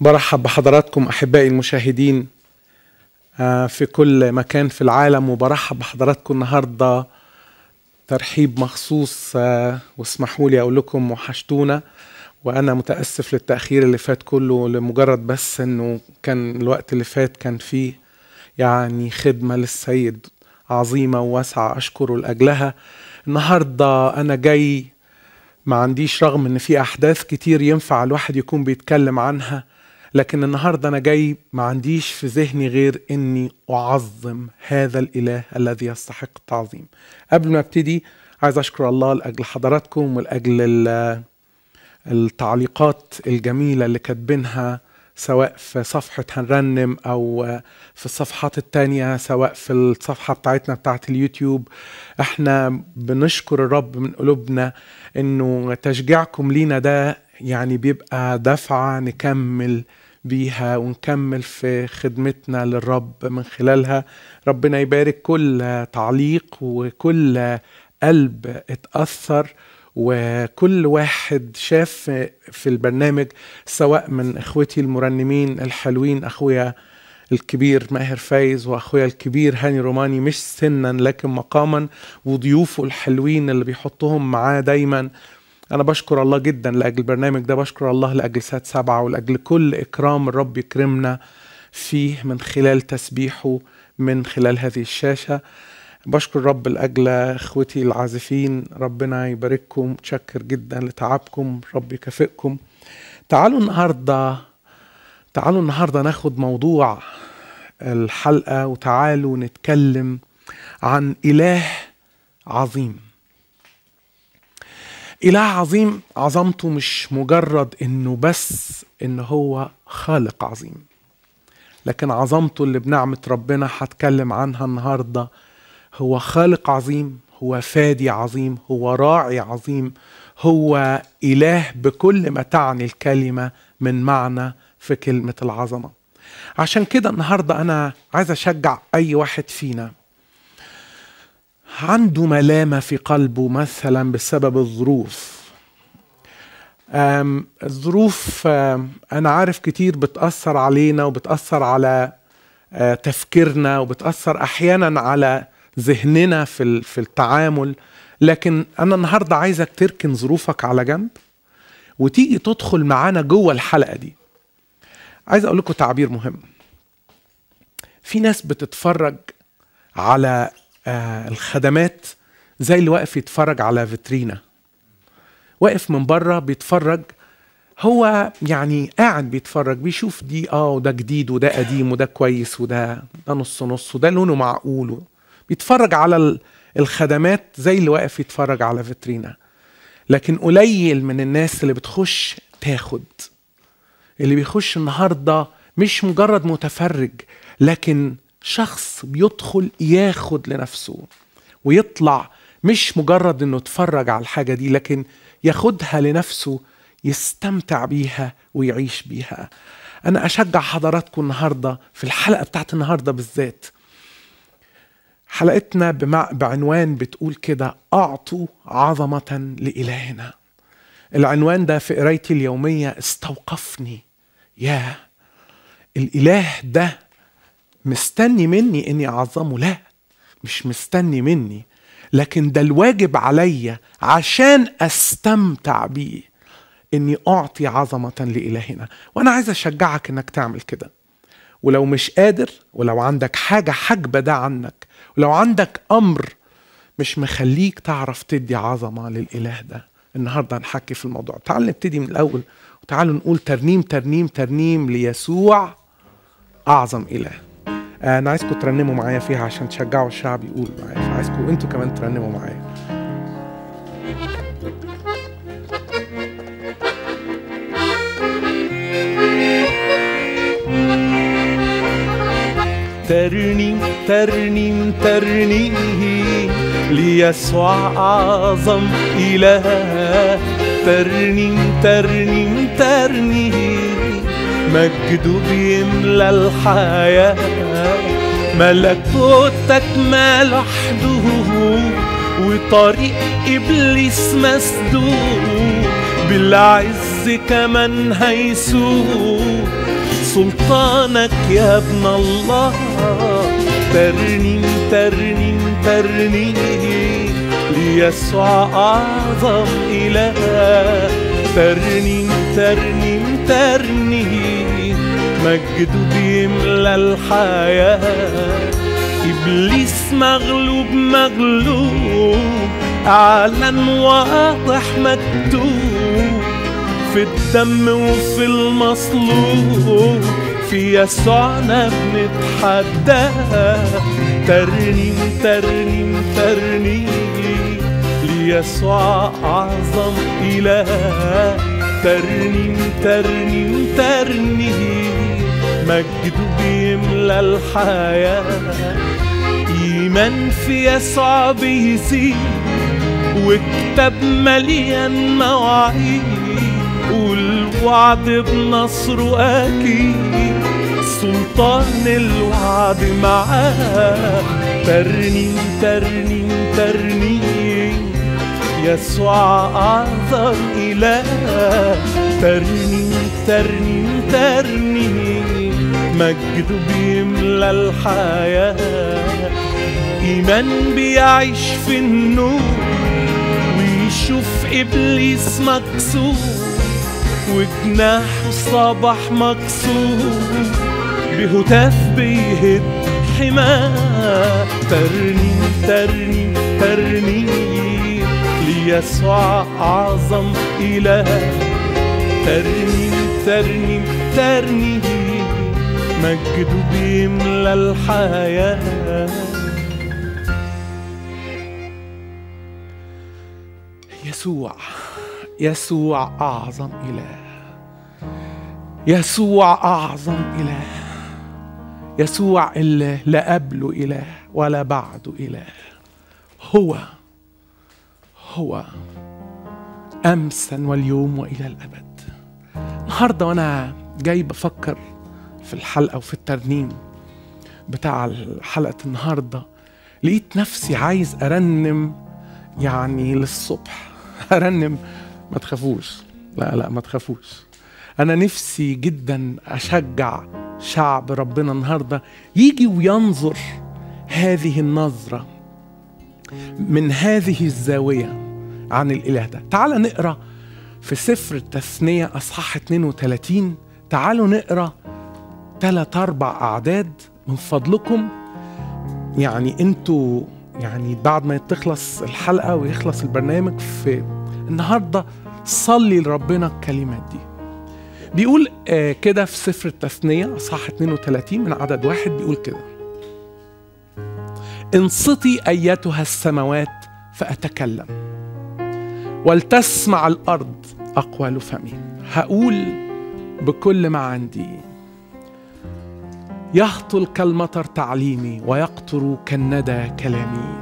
برحب بحضراتكم احبائي المشاهدين آه، في كل مكان في العالم وبرحب بحضراتكم النهارده ترحيب مخصوص آه، واسمحوا لي اقول لكم وحشتونا وانا متاسف للتاخير اللي فات كله لمجرد بس انه كان الوقت اللي فات كان فيه يعني خدمه للسيد عظيمه وواسعه اشكره لاجلها النهارده انا جاي ما عنديش رغم ان في احداث كتير ينفع الواحد يكون بيتكلم عنها لكن النهارده انا جاي ما عنديش في ذهني غير اني اعظم هذا الاله الذي يستحق التعظيم قبل ما ابتدي عايز اشكر الله لاجل حضراتكم ولاجل ال- التعليقات الجميله اللي كاتبينها سواء في صفحة هنرنم أو في الصفحات التانية سواء في الصفحة بتاعتنا بتاعت اليوتيوب احنا بنشكر الرب من قلوبنا انه تشجيعكم لينا ده يعني بيبقى دفعة نكمل بيها ونكمل في خدمتنا للرب من خلالها ربنا يبارك كل تعليق وكل قلب اتأثر وكل واحد شاف في البرنامج سواء من اخوتي المرنمين الحلوين اخويا الكبير ماهر فايز واخويا الكبير هاني روماني مش سنا لكن مقاما وضيوفه الحلوين اللي بيحطهم معاه دايما انا بشكر الله جدا لاجل البرنامج ده بشكر الله لاجل سات سبعة ولاجل كل اكرام الرب يكرمنا فيه من خلال تسبيحه من خلال هذه الشاشه بشكر الرب لاجل اخوتي العازفين ربنا يبارككم متشكر جدا لتعبكم رب يكافئكم تعالوا النهارده تعالوا النهارده ناخد موضوع الحلقه وتعالوا نتكلم عن اله عظيم اله عظيم عظمته مش مجرد انه بس ان هو خالق عظيم لكن عظمته اللي بنعمه ربنا هتكلم عنها النهارده هو خالق عظيم هو فادي عظيم هو راعي عظيم هو اله بكل ما تعني الكلمه من معنى في كلمه العظمه عشان كده النهارده انا عايز اشجع اي واحد فينا عنده ملامه في قلبه مثلا بسبب الظروف أم، الظروف أم، انا عارف كتير بتاثر علينا وبتاثر على آه، تفكيرنا وبتاثر احيانا على ذهننا في ال- في التعامل لكن انا النهارده عايزك تركن ظروفك على جنب وتيجي تدخل معانا جوه الحلقه دي عايز اقول لكم تعبير مهم في ناس بتتفرج على آه، الخدمات زي اللي واقف يتفرج على فيترينا واقف من بره بيتفرج هو يعني قاعد بيتفرج بيشوف دي اه وده جديد وده قديم وده كويس وده ده نص نص وده لونه معقول بيتفرج على ال- الخدمات زي اللي واقف يتفرج على فيترينا لكن قليل من الناس اللي بتخش تاخد اللي بيخش النهارده مش مجرد متفرج لكن شخص بيدخل ياخد لنفسه ويطلع مش مجرد انه يتفرج على الحاجه دي لكن ياخدها لنفسه يستمتع بيها ويعيش بيها انا اشجع حضراتكم النهارده في الحلقه بتاعت النهارده بالذات حلقتنا بمع... بعنوان بتقول كده اعطوا عظمه لالهنا العنوان ده في قرايتي اليوميه استوقفني ياه الاله ده مستني مني اني اعظمه لا مش مستني مني لكن ده الواجب عليا عشان استمتع بيه اني اعطي عظمه لالهنا وانا عايز اشجعك انك تعمل كده ولو مش قادر ولو عندك حاجه حاجبه ده عنك ولو عندك امر مش مخليك تعرف تدي عظمه للاله ده النهارده هنحكي في الموضوع تعال نبتدي من الاول وتعالوا نقول ترنيم ترنيم ترنيم ليسوع اعظم اله انا عايزكم ترنموا معايا فيها عشان تشجعوا الشعب يقول معايا فعايزكم انتوا كمان ترنموا معايا ترنيم ترنيم ترنيم ليسوع أعظم إله ترنيم ترنيم ترنيم مجده بيملى الحياة ملكوتك ما لوحده وطريق إبليس مسدود بالعز كمان هيسوق سلطانك يا ابن الله ترنيم ترنيم ترنيم ليسوع أعظم إله ترنيم ترنيم ترنيم مجده بيملى الحياة إبليس مغلوب مغلوب أعلن واضح مكتوب في الدم وفي المصلوب في يسوعنا بنتحدى ترنيم ترنيم ترنيم ليسوع أعظم إله ترنيم ترنيم ترنيم مجده بيملى الحياة إيمان في يسوع بيزيد وكتاب مليان مواعيد والوعد بنصره أكيد سلطان الوعد معاه ترنيم ترنيم ترنيم يسوع أعظم إله ترنيم ترنيم ترنيم مجده بيملى الحياة إيمان بيعيش في النور ويشوف إبليس مكسور وجناحه صباح مكسور بهتاف بيهد حماه ترنيم ترنيم ترنيم ليسوع أعظم إله ترنيم ترنيم ترنيم مجده بيملى الحياة يسوع يسوع أعظم إله يسوع أعظم إله يسوع اللي لا قبله إله ولا بعده إله هو هو أمسا واليوم وإلى الأبد النهاردة وأنا جاي بفكر في الحلقة وفي الترنيم بتاع حلقة النهاردة لقيت نفسي عايز أرنم يعني للصبح أرنم ما تخافوش لا لا ما تخافوش أنا نفسي جدا أشجع شعب ربنا النهاردة يجي وينظر هذه النظرة من هذه الزاوية عن الإله ده تعال نقرأ في سفر التثنية أصحاح 32 تعالوا نقرأ ثلاث أربع أعداد من فضلكم يعني انتوا يعني بعد ما تخلص الحلقة ويخلص البرنامج في النهاردة صلي لربنا الكلمات دي بيقول آه كده في سفر التثنية أصحاح 32 من عدد واحد بيقول كده انصتي أيتها السماوات فأتكلم ولتسمع الأرض أقوال فمي هقول بكل ما عندي يهطل كالمطر تعليمي ويقطر كالندى كلامي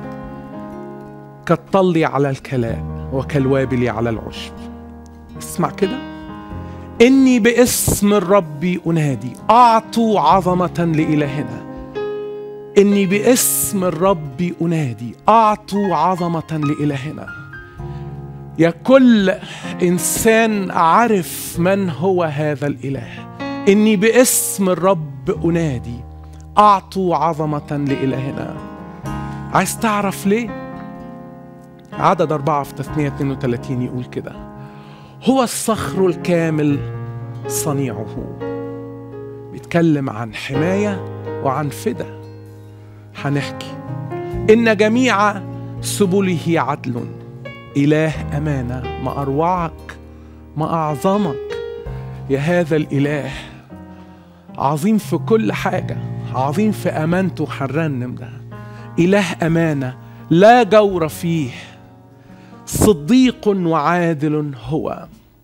كالطل على الكلاء وكالوابل على العشب اسمع كده إني باسم الرب أنادي أعطوا عظمة لإلهنا إني باسم الرب أنادي أعطوا عظمة لإلهنا يا كل إنسان عرف من هو هذا الإله إني باسم الرب أنادي أعطوا عظمة لإلهنا عايز تعرف ليه؟ عدد أربعة في تثنية 32 يقول كده هو الصخر الكامل صنيعه بيتكلم عن حماية وعن فدا هنحكي إن جميع سبله عدل إله أمانة ما أروعك ما أعظمك يا هذا الإله عظيم في كل حاجة عظيم في أمانته هنرنم ده إله أمانة لا جور فيه صديق وعادل هو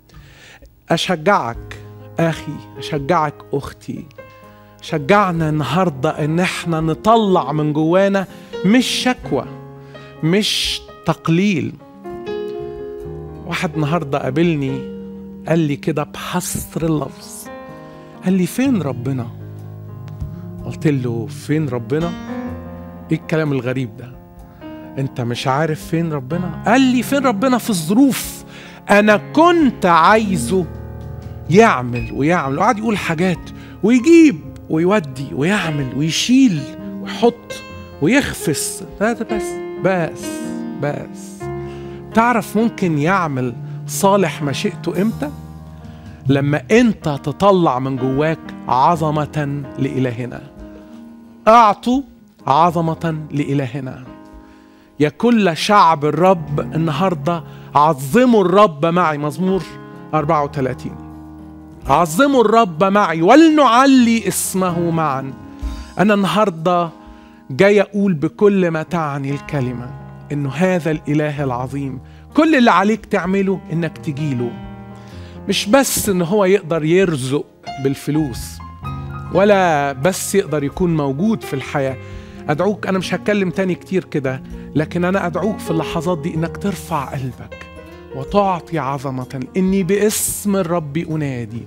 أشجعك أخي أشجعك أختي شجعنا النهاردة إن احنا نطلع من جوانا مش شكوى مش تقليل واحد النهاردة قابلني قال لي كده بحصر اللفظ قال لي فين ربنا قلت له فين ربنا ايه الكلام الغريب ده انت مش عارف فين ربنا قال لي فين ربنا في الظروف انا كنت عايزه يعمل ويعمل وقعد يقول حاجات ويجيب ويودي ويعمل ويشيل ويحط ويخفس هذا بس بس بس تعرف ممكن يعمل صالح مشيئته امتى لما انت تطلع من جواك عظمة لإلهنا اعطوا عظمة لإلهنا يا كل شعب الرب النهاردة عظموا الرب معي مزمور 34 عظموا الرب معي ولنعلي اسمه معا أنا النهاردة جاي أقول بكل ما تعني الكلمة إنه هذا الإله العظيم كل اللي عليك تعمله إنك تجيله مش بس إن هو يقدر يرزق بالفلوس ولا بس يقدر يكون موجود في الحياة أدعوك أنا مش هتكلم تاني كتير كده لكن أنا أدعوك في اللحظات دي إنك ترفع قلبك وتعطي عظمة إني باسم الرب أنادي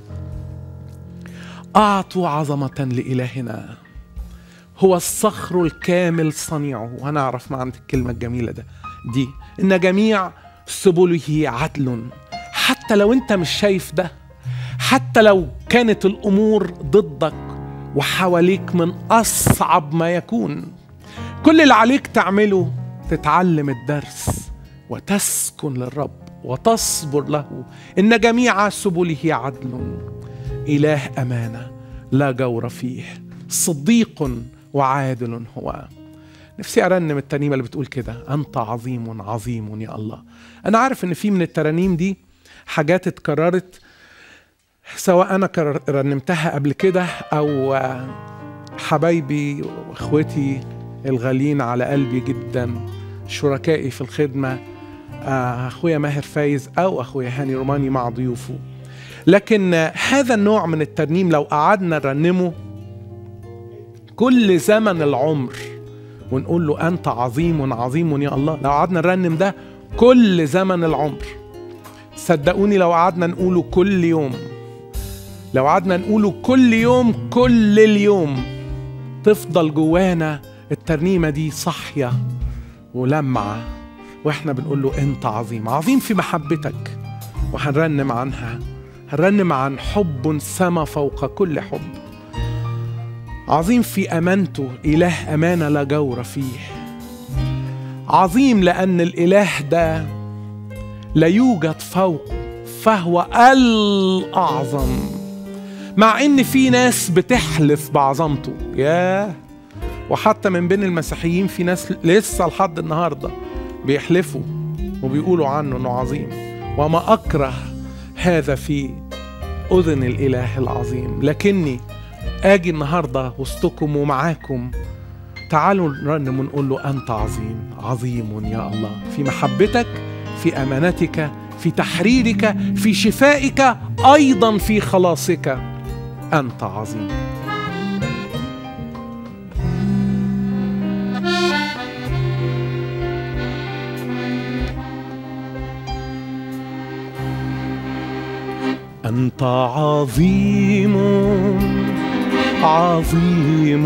أعطوا عظمة لإلهنا هو الصخر الكامل صنيعه وهنعرف معنى الكلمة الجميلة ده دي إن جميع سبله عدل حتى لو أنت مش شايف ده حتى لو كانت الأمور ضدك وحواليك من أصعب ما يكون كل اللي عليك تعمله تتعلم الدرس وتسكن للرب وتصبر له إن جميع سبله عدل إله أمانة لا جور فيه صديق وعادل هو نفسي أرنم الترنيمة اللي بتقول كده أنت عظيم عظيم يا الله أنا عارف إن في من الترانيم دي حاجات اتكررت سواء أنا كرر- رنمتها قبل كده أو آه، حبايبي وإخوتي الغاليين على قلبي جدا شركائي في الخدمة آه، أخويا ماهر فايز أو أخويا هاني روماني مع ضيوفه لكن آه، هذا النوع من الترنيم لو قعدنا نرنمه كل زمن العمر ونقول له أنت عظيم عظيم يا الله لو قعدنا نرنم ده كل زمن العمر صدقوني لو قعدنا نقوله كل يوم لو قعدنا نقوله كل يوم كل اليوم تفضل جوانا الترنيمة دي صاحية ولمعة واحنا بنقول له انت عظيم عظيم في محبتك وهنرنم عنها هنرنم عن حب سما فوق كل حب عظيم في امانته اله امانه لا جور فيه عظيم لان الاله ده لا يوجد فوق فهو الاعظم مع ان في ناس بتحلف بعظمته ياه وحتى من بين المسيحيين في ناس لسه لحد النهارده بيحلفوا وبيقولوا عنه انه عظيم وما اكره هذا في اذن الاله العظيم لكني اجي النهارده وسطكم ومعاكم تعالوا نرنم ونقول له انت عظيم عظيم يا الله في محبتك في امانتك في تحريرك في شفائك ايضا في خلاصك انت عظيم أنت عظيم عظيم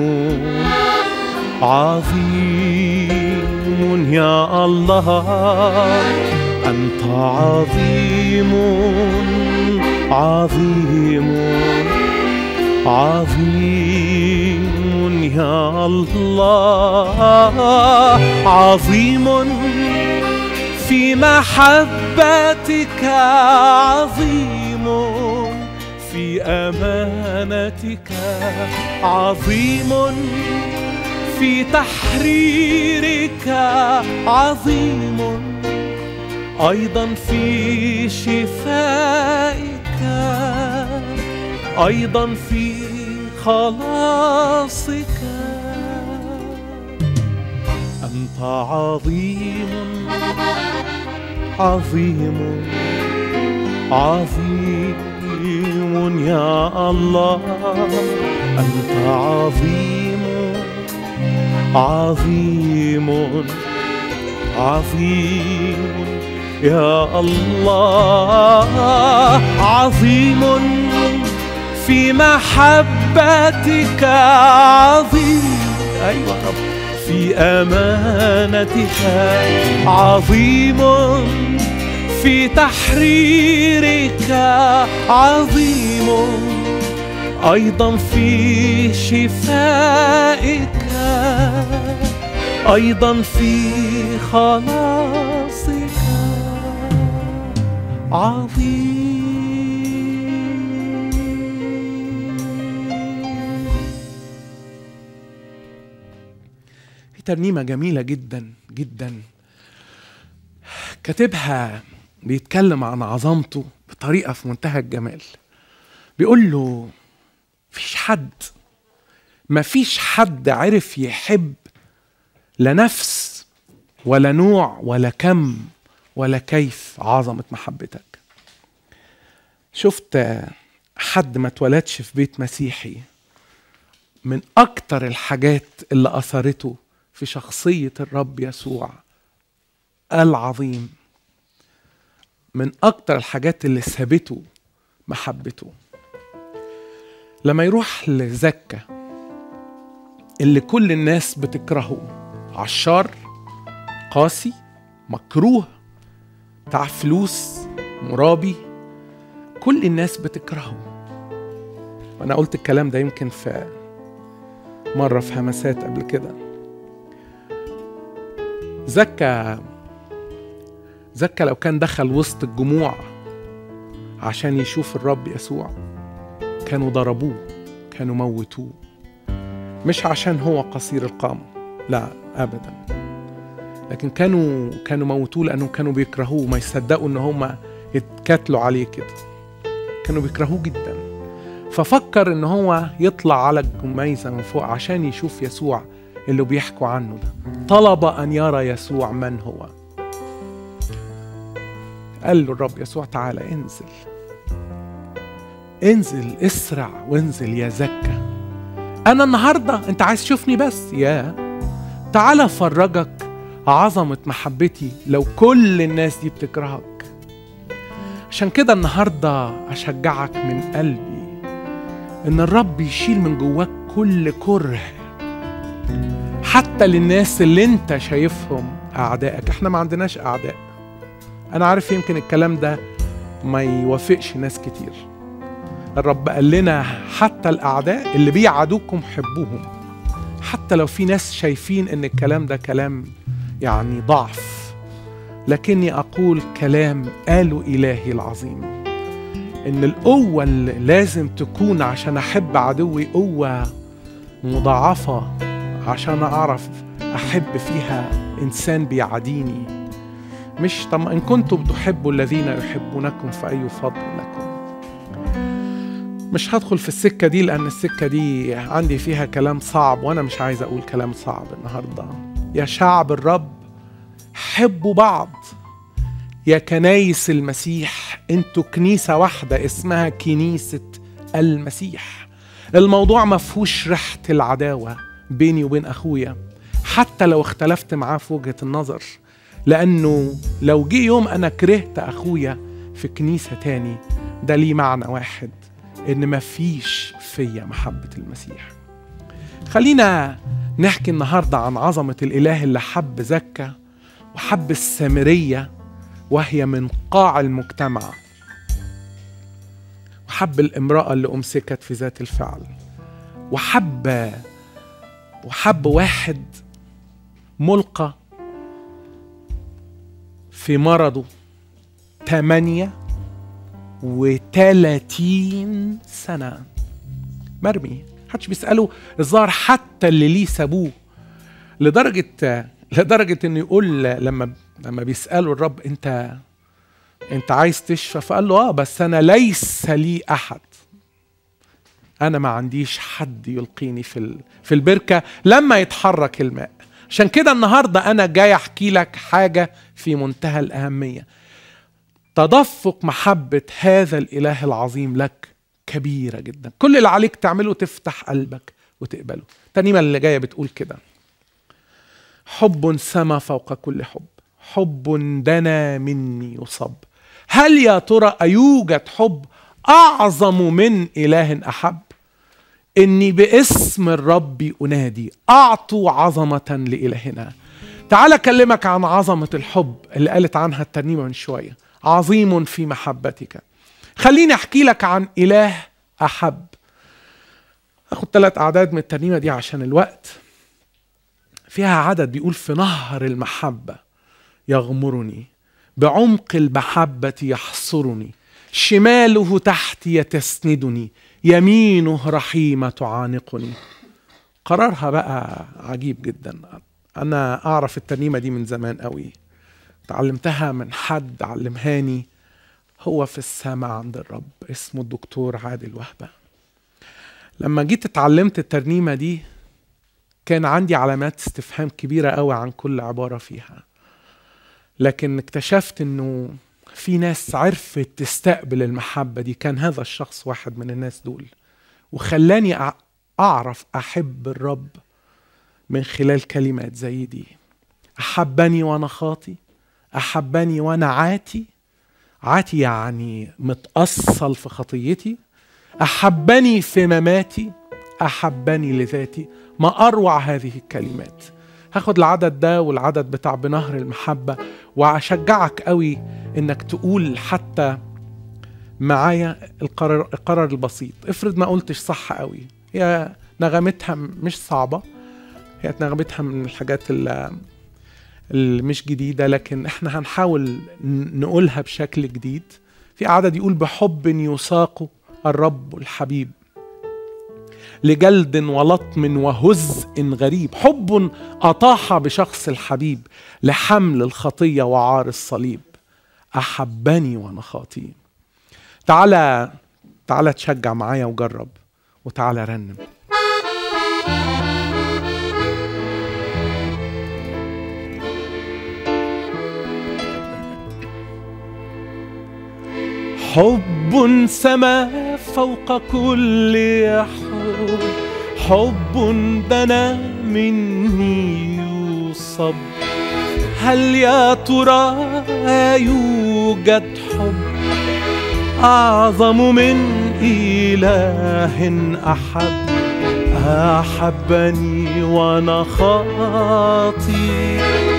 عظيم يا الله أنت عظيم عظيم عظيم يا الله عظيم في محبتك عظيم في امانتك عظيم في تحريرك عظيم ايضا في شفائك ايضا في خلاصك انت عظيم عظيم عظيم يا الله أنت عظيم عظيم عظيم يا الله عظيم في محبتك عظيم أيوة رب في أمانتك عظيم في تحريرك عظيم أيضا في شفائك أيضا في خلاصك عظيم في ترنيمة جميلة جدا جدا كاتبها بيتكلم عن عظمته بطريقة في منتهى الجمال بيقول له مفيش حد مفيش حد عرف يحب لا نفس ولا نوع ولا كم ولا كيف عظمة محبتك شفت حد ما اتولدش في بيت مسيحي من أكتر الحاجات اللي أثرته في شخصية الرب يسوع العظيم من أكتر الحاجات اللي سابته محبته لما يروح لزكا اللي كل الناس بتكرهه عشار قاسي مكروه بتاع فلوس مرابي كل الناس بتكرهه وانا قلت الكلام ده يمكن في مره في همسات قبل كده زكا زكا لو كان دخل وسط الجموع عشان يشوف الرب يسوع كانوا ضربوه كانوا موتوه مش عشان هو قصير القامة لا أبدا لكن كانوا كانوا موتوه لأنهم كانوا بيكرهوه ما يصدقوا إن هم يتكتلوا عليه كده كانوا بيكرهوه جدا ففكر إن هو يطلع على الجميزة من فوق عشان يشوف يسوع اللي بيحكوا عنه ده طلب أن يرى يسوع من هو قال له الرب يسوع تعالى انزل انزل اسرع وانزل يا زكا انا النهارده انت عايز تشوفني بس يا تعالى افرجك عظمة محبتي لو كل الناس دي بتكرهك عشان كده النهارده اشجعك من قلبي ان الرب يشيل من جواك كل كره حتى للناس اللي انت شايفهم اعدائك احنا ما عندناش اعداء انا عارف يمكن الكلام ده ما يوافقش ناس كتير الرب قال لنا حتى الاعداء اللي بيعادوكم حبوهم حتى لو في ناس شايفين ان الكلام ده كلام يعني ضعف لكني اقول كلام قاله الهي العظيم ان القوه اللي لازم تكون عشان احب عدوي قوه مضاعفه عشان اعرف احب فيها انسان بيعاديني مش طب ان كنتم تحبوا الذين يحبونكم فاي فضل لكم مش هدخل في السكه دي لان السكه دي عندي فيها كلام صعب وانا مش عايز اقول كلام صعب النهارده يا شعب الرب حبوا بعض يا كنايس المسيح انتوا كنيسه واحده اسمها كنيسه المسيح الموضوع ما فيهوش ريحه العداوه بيني وبين اخويا حتى لو اختلفت معاه في وجهه النظر لانه لو جه يوم انا كرهت اخويا في كنيسه تاني ده ليه معنى واحد ان مفيش فيا محبه المسيح خلينا نحكي النهارده عن عظمه الاله اللي حب زكا وحب السامريه وهي من قاع المجتمع وحب الامراه اللي امسكت في ذات الفعل وحب وحب واحد ملقى في مرضه تمانية وتلاتين سنة مرمي محدش بيسأله الظاهر حتى اللي ليه سابوه لدرجة لدرجة انه يقول لما لما بيسأله الرب انت انت عايز تشفى فقال له اه بس انا ليس لي احد انا ما عنديش حد يلقيني في ال... في البركة لما يتحرك الماء عشان كده النهارده انا جاي احكي لك حاجة في منتهى الاهمية تدفق محبة هذا الإله العظيم لك كبيرة جدا كل اللي عليك تعمله تفتح قلبك وتقبله الترنيمة اللي جاية بتقول كده حب سما فوق كل حب حب دنا مني يصب هل يا ترى أيوجد حب أعظم من إله أحب إني باسم الرب أنادي أعطوا عظمة لإلهنا تعال أكلمك عن عظمة الحب اللي قالت عنها الترنيمة من شوية عظيم في محبتك خليني احكي لك عن اله احب اخد ثلاث اعداد من الترنيمه دي عشان الوقت فيها عدد بيقول في نهر المحبه يغمرني بعمق المحبه يحصرني شماله تحتي تسندني يمينه رحيمه تعانقني قرارها بقى عجيب جدا انا اعرف الترنيمه دي من زمان قوي تعلمتها من حد علمهاني هو في السماء عند الرب اسمه الدكتور عادل وهبه لما جيت اتعلمت الترنيمه دي كان عندي علامات استفهام كبيره قوي عن كل عباره فيها لكن اكتشفت انه في ناس عرفت تستقبل المحبه دي كان هذا الشخص واحد من الناس دول وخلاني أع- اعرف احب الرب من خلال كلمات زي دي احبني وانا خاطي احبني وانا عاتي عاتي يعني متأصل في خطيتي احبني في مماتي احبني لذاتي ما اروع هذه الكلمات هاخد العدد ده والعدد بتاع بنهر المحبة واشجعك قوي انك تقول حتى معايا القرار, القرار البسيط افرض ما قلتش صح قوي هي نغمتها مش صعبة هي نغمتها من الحاجات اللي اللي مش جديدة لكن احنا هنحاول ن- نقولها بشكل جديد في عدد يقول بحب يساق الرب الحبيب لجلد ولطم وهزء غريب حب أطاح بشخص الحبيب لحمل الخطية وعار الصليب أحبني وأنا خاطي تعالى تعالى تشجع معايا وجرب وتعالى رنم حب سما فوق كل حب حب دنا مني يوصب هل يا ترى يوجد حب أعظم من إله أحب أحبني وأنا خاطي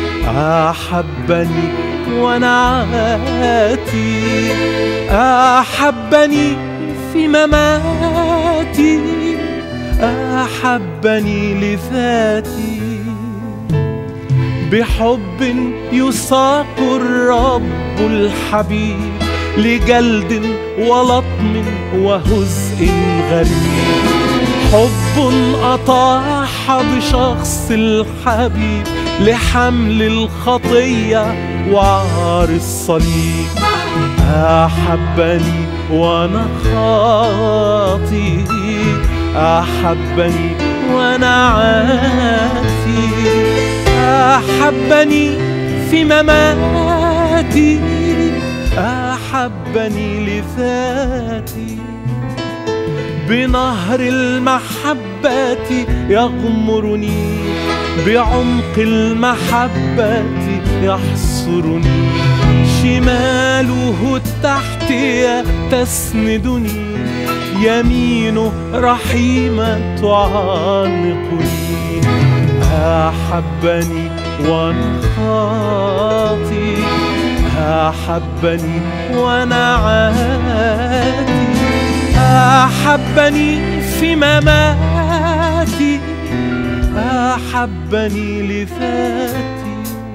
أحبني وأنا عاتي أحبني في مماتي أحبني لذاتي بحب يساق الرب الحبيب لجلد ولطم وهزء غريب حب أطاح بشخص الحبيب لحمل الخطية وعار الصليب أحبني وأنا خاطي أحبني وأنا عاتي أحبني في مماتي أحبني لذاتي بنهر المحبة يغمرني بعمق المحبة يحصرني شماله التحتية تسندني يمينه رحيمة تعانقني أحبني وأنا خاطي أحبني وأنا عاتي أحبني في مماتي أحبني لذاتي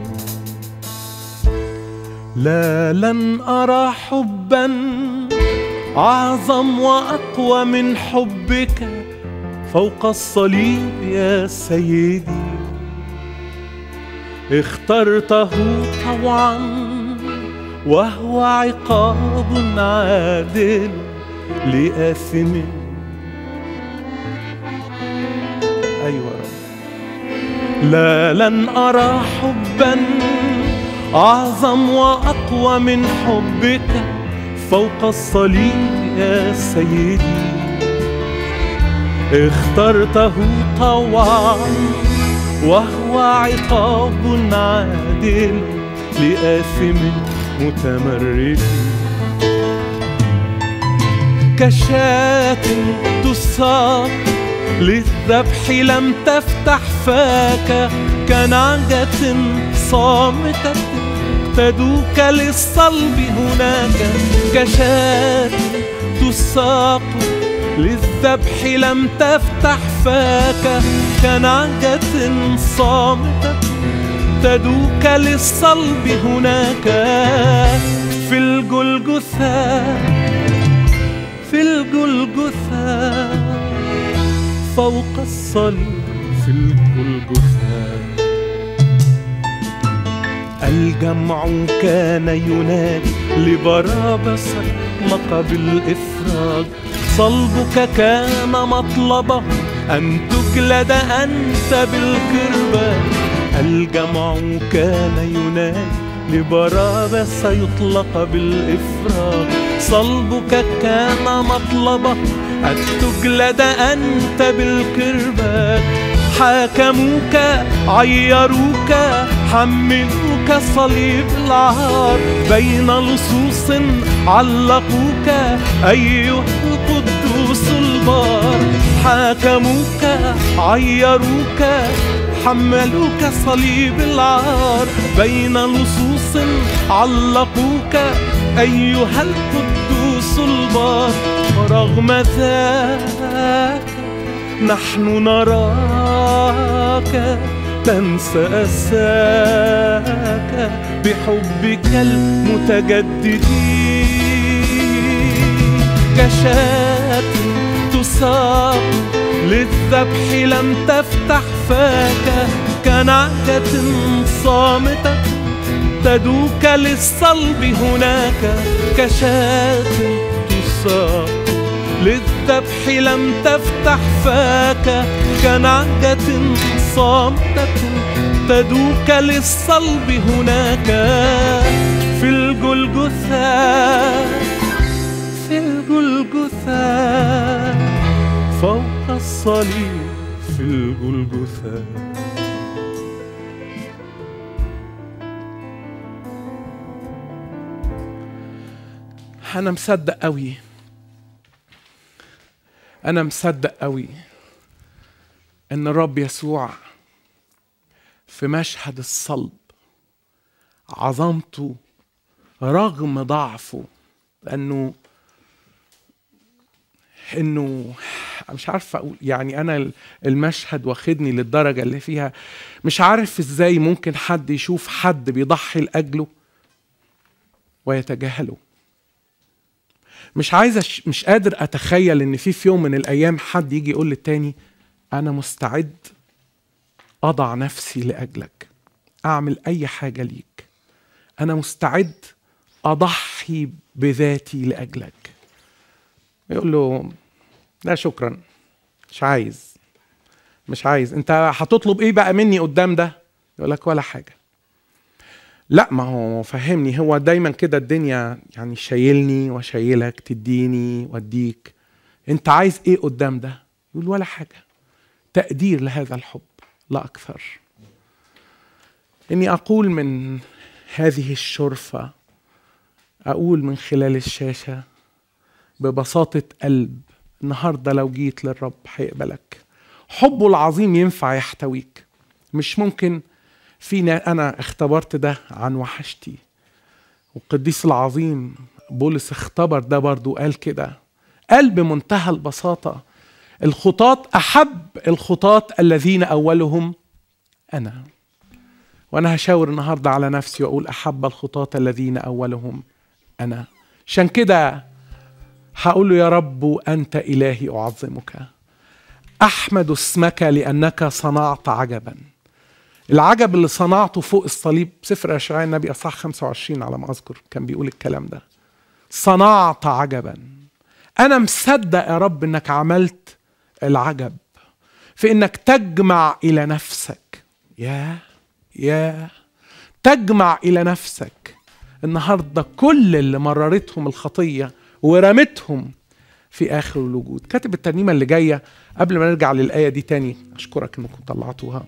لا لن أرى حبا أعظم وأقوى من حبك فوق الصليب يا سيدي اخترته طوعا وهو عقاب عادل لآثم أيوة لا لن أرى حبا أعظم وأقوى من حبك فوق الصليب يا سيدي اخترته طوعا وهو عقاب عادل لآثم متمرد كشاة تساق للذبح لم تفتح فاك كنعجة صامتة تدوك للصلب هناك كشاة تساق للذبح لم تفتح فاك كنعجة صامتة تدوك للصلب هناك في الجلجثة في الجلجثة فوق الصليب في الجلجثة الجمع كان ينادي لبرابس يطلق بالإفراج صلبك كان مطلبه أن تجلد أنت بالكرباج الجمع كان ينادي لبرابس يطلق بالإفراج صلبك كان مطلبه أن تجلد أنت بالكرباج حاكموك عيروك حملوك صليب العار بين لصوص علقوك أيها القدوس البار حاكموك عيروك حملوك صليب العار بين لصوص علقوك أيها القدوس البار ورغم ذاك نحن نراك تنسى أساك بحبك المتجدد كشاة تساق للذبح لم تفتح فاك كنعجة صامتة تدوك للصلب هناك كشاة تساق للذبح لم تفتح فاك كنعجة صامتة تدوك للصلب هناك في الجلجثة في الجلجثة فوق الصليب في الجلجثة انا مصدق قوي انا مصدق قوي ان الرب يسوع في مشهد الصلب عظمته رغم ضعفه لانه انه مش عارف اقول يعني انا المشهد واخدني للدرجه اللي فيها مش عارف ازاي ممكن حد يشوف حد بيضحي لاجله ويتجاهله مش عايز أش... مش قادر اتخيل ان في في يوم من الايام حد يجي يقول للتاني انا مستعد اضع نفسي لاجلك اعمل اي حاجه ليك انا مستعد اضحي بذاتي لاجلك يقول له لا شكرا مش عايز مش عايز انت هتطلب ايه بقى مني قدام ده يقول لك ولا حاجه لا ما هو فهمني هو دايما كده الدنيا يعني شايلني وشايلك تديني واديك انت عايز ايه قدام ده يقول ولا حاجه تقدير لهذا الحب لا اكثر اني اقول من هذه الشرفه اقول من خلال الشاشه ببساطه قلب النهارده لو جيت للرب هيقبلك حبه العظيم ينفع يحتويك مش ممكن فينا انا اختبرت ده عن وحشتي والقديس العظيم بولس اختبر ده برضو قال كده قال بمنتهى البساطة الخطاة أحب الخطاة الذين أولهم أنا وأنا هشاور النهاردة على نفسي وأقول أحب الخطاة الذين أولهم أنا عشان كده هقول له يا رب أنت إلهي أعظمك أحمد اسمك لأنك صنعت عجباً العجب اللي صنعته فوق الصليب سفر اشعياء النبي اصح 25 على ما اذكر كان بيقول الكلام ده صنعت عجبا انا مصدق يا رب انك عملت العجب في انك تجمع الى نفسك يا يا تجمع الى نفسك النهارده كل اللي مررتهم الخطيه ورمتهم في اخر الوجود كاتب الترنيمه اللي جايه قبل ما نرجع للايه دي تاني اشكرك انكم طلعتوها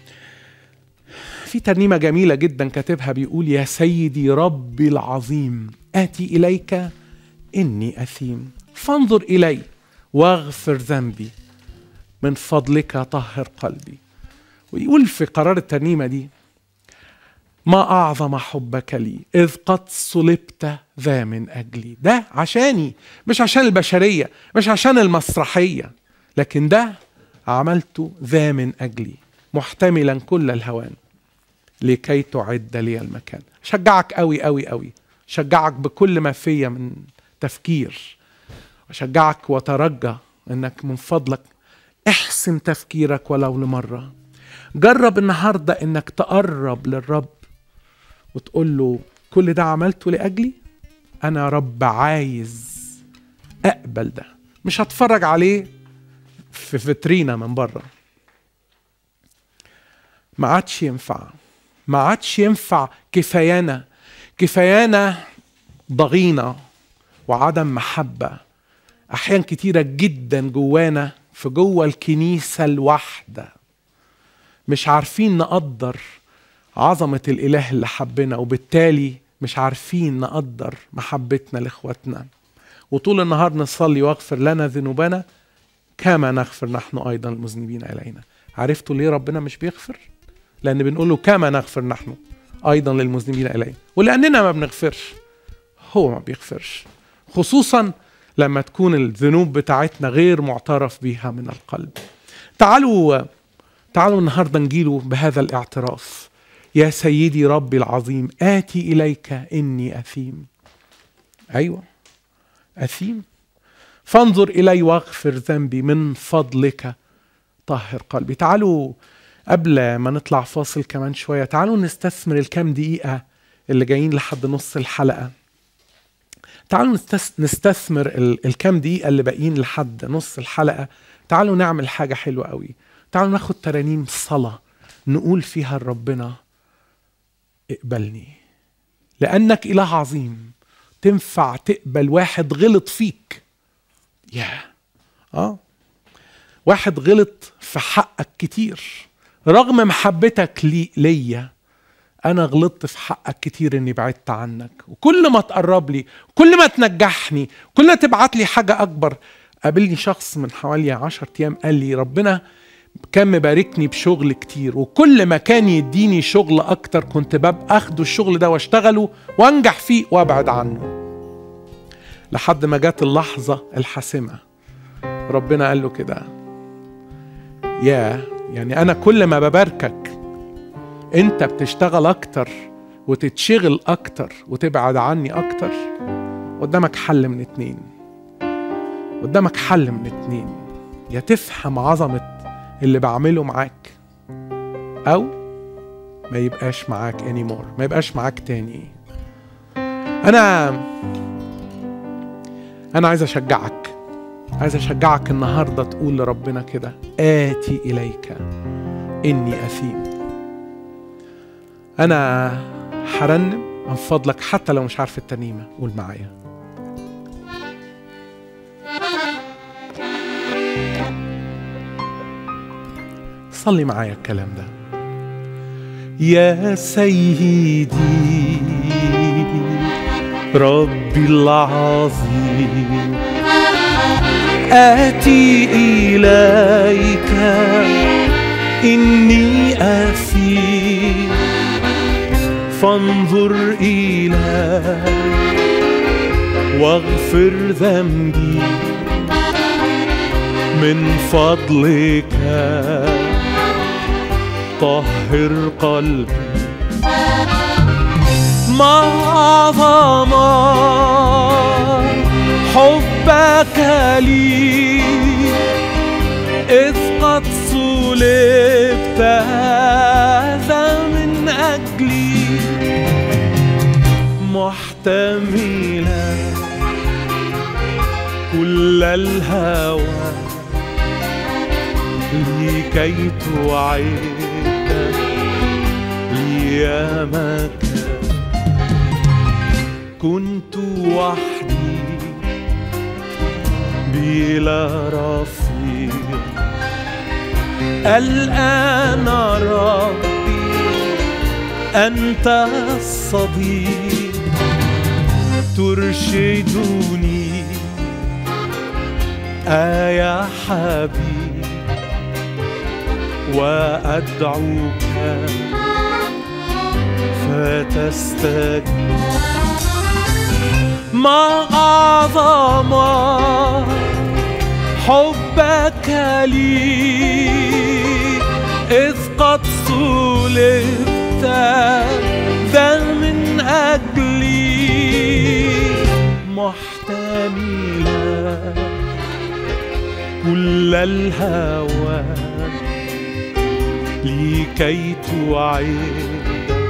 في ترنيمة جميلة جدا كاتبها بيقول يا سيدي ربي العظيم آتي إليك إني أثيم فانظر إلي واغفر ذنبي من فضلك طهر قلبي ويقول في قرار الترنيمة دي ما أعظم حبك لي إذ قد صلبت ذا من أجلي ده عشاني مش عشان البشرية مش عشان المسرحية لكن ده عملته ذا من أجلي محتملا كل الهوان لكي تعد لي المكان شجعك قوي قوي قوي شجعك بكل ما فيا من تفكير وشجعك وترجى انك من فضلك احسم تفكيرك ولو لمرة جرب النهاردة انك تقرب للرب وتقول له كل ده عملته لأجلي أنا يا رب عايز أقبل ده مش هتفرج عليه في فترينة من بره ما عادش ينفع ما عادش ينفع كفايانا كفايانا ضغينة وعدم محبة أحيان كتيرة جدا جوانا في جوه الكنيسة الواحدة مش عارفين نقدر عظمة الإله اللي حبنا وبالتالي مش عارفين نقدر محبتنا لإخواتنا وطول النهار نصلي واغفر لنا ذنوبنا كما نغفر نحن أيضا المذنبين إلينا عرفتوا ليه ربنا مش بيغفر؟ لأن بنقول له كما نغفر نحن أيضا للمذنبين إلينا ولأننا ما بنغفرش هو ما بيغفرش خصوصا لما تكون الذنوب بتاعتنا غير معترف بيها من القلب تعالوا تعالوا النهارده نجيله بهذا الاعتراف يا سيدي ربي العظيم آتي إليك إني أثيم أيوة أثيم فانظر إلي واغفر ذنبي من فضلك طهر قلبي تعالوا قبل ما نطلع فاصل كمان شوية تعالوا نستثمر الكام دقيقة اللي جايين لحد نص الحلقة تعالوا نستس- نستثمر ال- الكام دقيقة اللي باقيين لحد نص الحلقة تعالوا نعمل حاجة حلوة قوي تعالوا ناخد ترانيم صلاة نقول فيها لربنا اقبلني لأنك إله عظيم تنفع تقبل واحد غلط فيك يا اه واحد غلط في حقك كتير رغم محبتك لي ليا انا غلطت في حقك كتير اني بعدت عنك وكل ما تقرب لي كل ما تنجحني كل ما تبعت لي حاجه اكبر قابلني شخص من حوالي عشر ايام قال لي ربنا كان مباركني بشغل كتير وكل ما كان يديني شغل اكتر كنت ببقى اخده الشغل ده واشتغله وانجح فيه وابعد عنه لحد ما جت اللحظه الحاسمه ربنا قال له كده يا يعني انا كل ما بباركك انت بتشتغل اكتر وتتشغل اكتر وتبعد عني اكتر قدامك حل من اتنين قدامك حل من اتنين يا تفهم عظمة اللي بعمله معاك او ما يبقاش معاك anymore ما يبقاش معاك تاني انا انا عايز اشجعك عايز اشجعك النهارده تقول لربنا كده اتي اليك اني اثيم انا هرنم من فضلك حتى لو مش عارف الترنيمه قول معايا صلي معايا الكلام ده يا سيدي ربي العظيم آتي إليك إني أثيم فانظر إلي واغفر ذنبي من فضلك طهر قلبي ما عظم حبك لي إذ قد صلبت هذا من أجلي محتملا كل الهوى لكي تعيد لي مكان كنت وحدي بلا رفيق الآن ربي أنت الصديق ترشدني آه يا حبيب وأدعوك فتستجيب ما أعظم حبك لي إذ قد صلبت ذا من أجلي محتملا كل الهوى لكي تعيد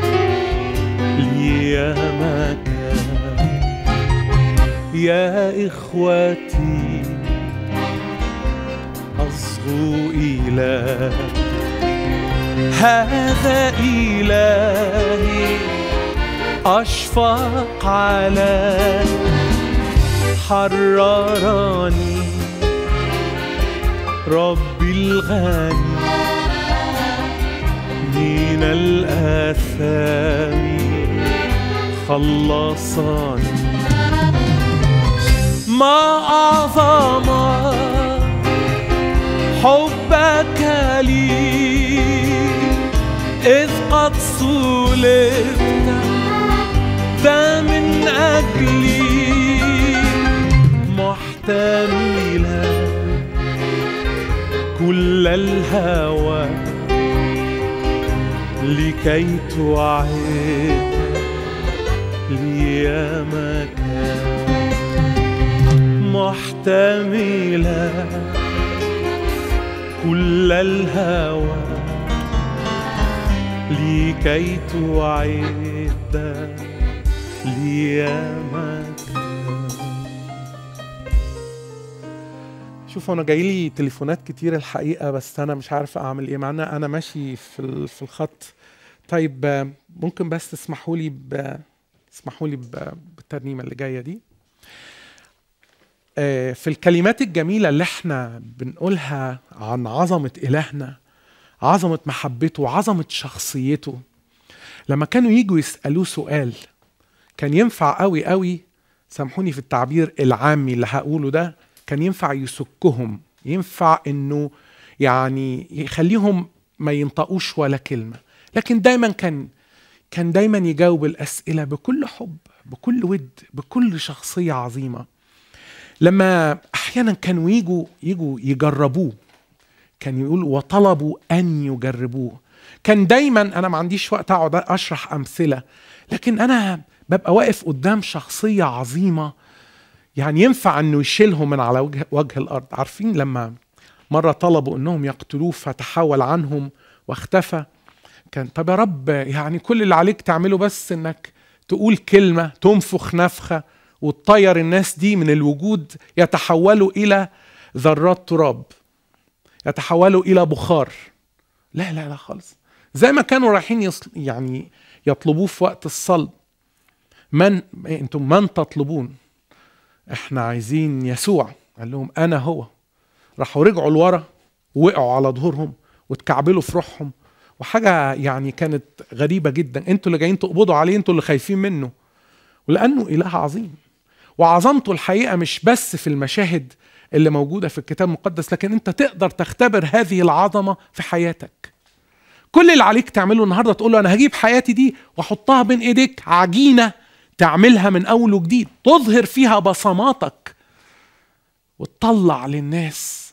لي يا مكان يا إخوتي أصغوا إلى هذا إلهي أشفق على حررني ربي الغني من الآثام خلصني ما أعظم حبك لي إذ قد صلبت ذا من أجلي محتملا كل الهوى لكي تعيد لي يا مكان محتملا كل الهوى لكي تعد لي يا مكان شوفوا انا جاي لي تليفونات كتير الحقيقه بس انا مش عارف اعمل ايه مع ان انا ماشي في ال- في الخط طيب آه، ممكن بس تسمحوا لي ب تسمحوا لي ب- بالترنيمه اللي جايه دي آه، في الكلمات الجميله اللي احنا بنقولها عن عظمه الهنا عظمه محبته عظمه شخصيته لما كانوا يجوا يسالوه سؤال كان ينفع قوي قوي سامحوني في التعبير العامي اللي هقوله ده كان ينفع يسكهم ينفع انه يعني يخليهم ما ينطقوش ولا كلمه لكن دايما كان كان دايما يجاوب الاسئله بكل حب بكل ود بكل شخصيه عظيمه لما احيانا كانوا يجوا يجوا يجربوه كان يقول وطلبوا ان يجربوه كان دايما انا ما عنديش وقت اقعد اشرح امثله لكن انا ببقى واقف قدام شخصيه عظيمه يعني ينفع انه يشيلهم من على وجه, وجه الارض عارفين لما مره طلبوا انهم يقتلوه فتحول عنهم واختفى كان طب يا رب يعني كل اللي عليك تعمله بس انك تقول كلمه تنفخ نفخه وتطير الناس دي من الوجود يتحولوا الى ذرات تراب يتحولوا الى بخار لا لا لا خالص زي ما كانوا رايحين يصل يعني يطلبوه في وقت الصلب من انتم من تطلبون احنا عايزين يسوع قال لهم انا هو راحوا رجعوا لورا وقعوا على ظهورهم واتكعبلوا في روحهم وحاجه يعني كانت غريبه جدا انتوا اللي جايين تقبضوا عليه انتوا اللي خايفين منه ولانه اله عظيم وعظمته الحقيقه مش بس في المشاهد اللي موجوده في الكتاب المقدس لكن انت تقدر تختبر هذه العظمه في حياتك كل اللي عليك تعمله النهارده تقول له انا هجيب حياتي دي واحطها بين ايديك عجينه تعملها من اول وجديد تظهر فيها بصماتك وتطلع للناس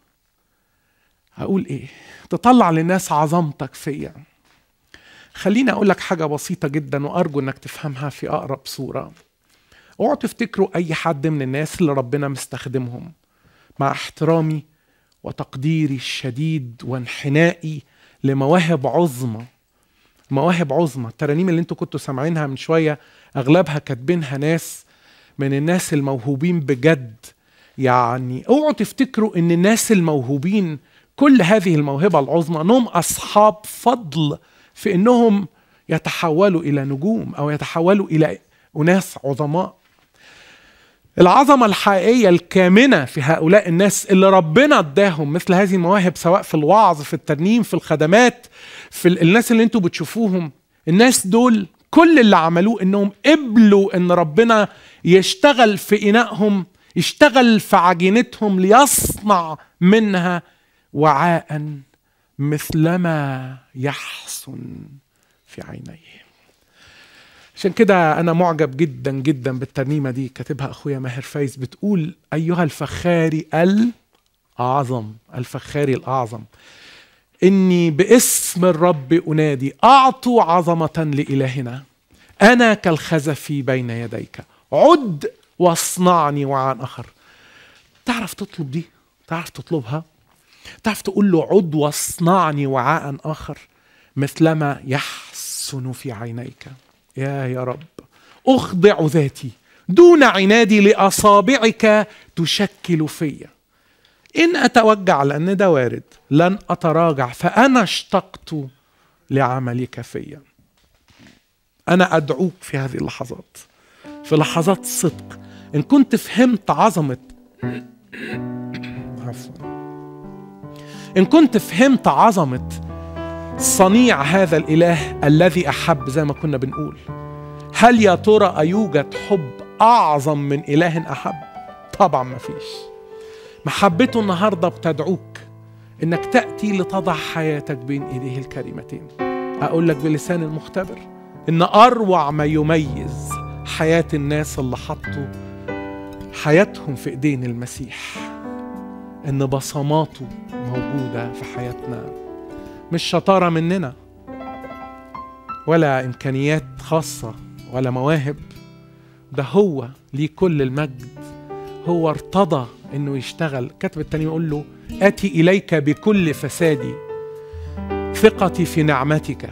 هقول ايه تطلع للناس عظمتك فيا خليني اقول لك حاجه بسيطه جدا وارجو انك تفهمها في اقرب صوره اوعوا تفتكروا اي حد من الناس اللي ربنا مستخدمهم مع احترامي وتقديري الشديد وانحنائي لمواهب عظمى مواهب عظمى الترانيم اللي انتوا كنتوا سامعينها من شويه اغلبها كاتبينها ناس من الناس الموهوبين بجد يعني اوعوا تفتكروا ان الناس الموهوبين كل هذه الموهبه العظمى انهم اصحاب فضل في انهم يتحولوا الى نجوم او يتحولوا الى اناس عظماء العظمة الحقيقية الكامنة في هؤلاء الناس اللي ربنا اداهم مثل هذه المواهب سواء في الوعظ في الترنيم في الخدمات في ال- الناس اللي انتوا بتشوفوهم الناس دول كل اللي عملوه انهم قبلوا ان ربنا يشتغل في انائهم يشتغل في عجينتهم ليصنع منها وعاء مثلما يحسن في عينيه عشان كده انا معجب جدا جدا بالترنيمه دي كاتبها اخويا ماهر فايز بتقول ايها الفخاري الاعظم الفخاري الاعظم اني باسم الرب انادي اعطوا عظمه لالهنا انا كالخزف بين يديك عد واصنعني وعن اخر تعرف تطلب دي تعرف تطلبها تعرف تقول له عد واصنعني وعاء اخر مثلما يحسن في عينيك يا يا رب اخضع ذاتي دون عنادي لاصابعك تشكل فيا ان اتوجع لان ده وارد لن اتراجع فانا اشتقت لعملك فيا انا ادعوك في هذه اللحظات في لحظات صدق ان كنت فهمت عظمه عفوا ان كنت فهمت عظمه صنيع هذا الاله الذي احب زي ما كنا بنقول هل يا ترى ايوجد حب اعظم من اله احب طبعا ما فيش محبته النهارده بتدعوك انك تاتي لتضع حياتك بين ايديه الكريمتين اقول لك بلسان المختبر ان اروع ما يميز حياه الناس اللي حطوا حياتهم في ايدين المسيح ان بصماته موجوده في حياتنا مش شطاره مننا ولا امكانيات خاصه ولا مواهب ده هو ليه كل المجد هو ارتضى انه يشتغل كتب التاني يقول له اتي اليك بكل فسادي ثقتي في نعمتك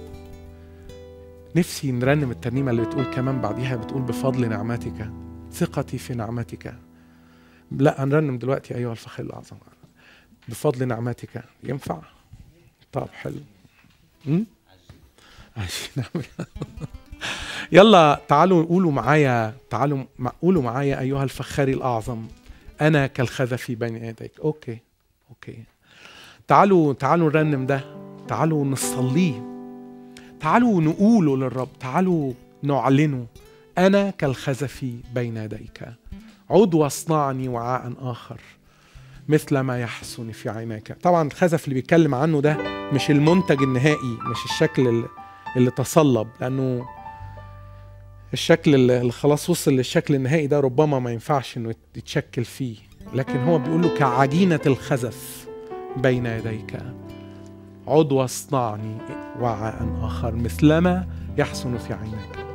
نفسي نرنم الترنيمه اللي بتقول كمان بعديها بتقول بفضل نعمتك ثقتي في نعمتك لا هنرنم دلوقتي ايها الفخر الاعظم بفضل نعمتك ينفع طب حلو أمم؟ عايزين نعمل يلا تعالوا قولوا معايا تعالوا مع- قولوا معايا ايها الفخاري الاعظم انا كالخذف بين يديك اوكي اوكي تعالوا تعالوا نرنم ده تعالوا نصليه تعالوا نقوله للرب تعالوا نعلنه انا كالخزف بين يديك عد واصنعني وعاء اخر مثل ما يحسن في عينيك طبعا الخزف اللي بيتكلم عنه ده مش المنتج النهائي مش الشكل اللي, اللي تصلب لانه الشكل اللي اللي خلاص وصل للشكل النهائي ده ربما ما ينفعش انه يت- يتشكل فيه لكن هو بيقول له كعجينة الخزف بين يديك عد واصنعني وعاء آخر مثلما يحسن في عينيك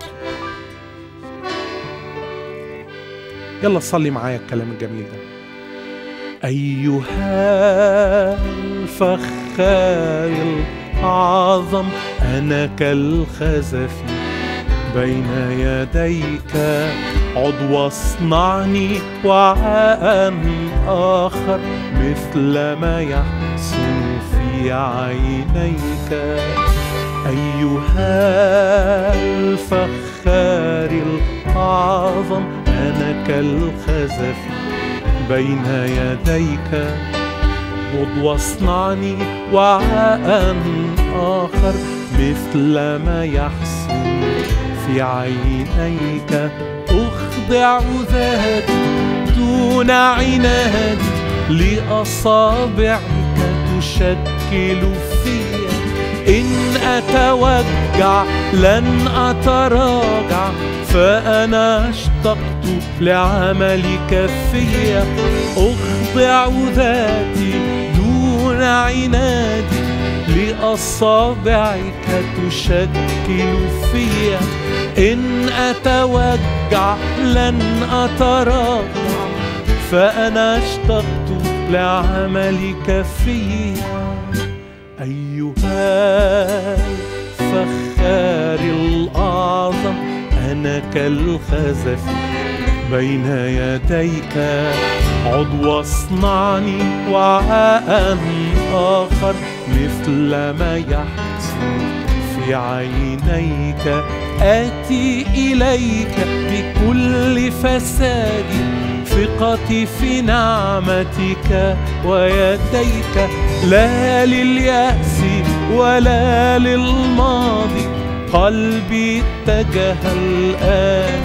يلا صلي معايا الكلام الجميل ده أيها الفخار الأعظم أنا كالخزف بين يديك عد واصنعني وعاء آخر مثل ما يحسن في عينيك أيها الفخار الأعظم أنا كالخزف بين يديك خذ واصنعني وعاء آخر مثل ما يحسن في عينيك أخضع ذاتي دون عناد لأصابعك تشكل فيا إن أتوجع لن أتراجع فأنا اشتقت لعملك فيا أخضع ذاتي دون عناد لأصابعك تشكل فيا إن أتوجع لن أتراجع فأنا اشتقت لعملك فيا أيها الفخار الأعظم أنا كالخزف بين يديك عد واصنعني وعاء آخر مثل ما يحسن في عينيك آتي إليك بكل فسادي ثقتي في نعمتك ويديك لا لليأس ولا للماضي قلبي اتجه الآن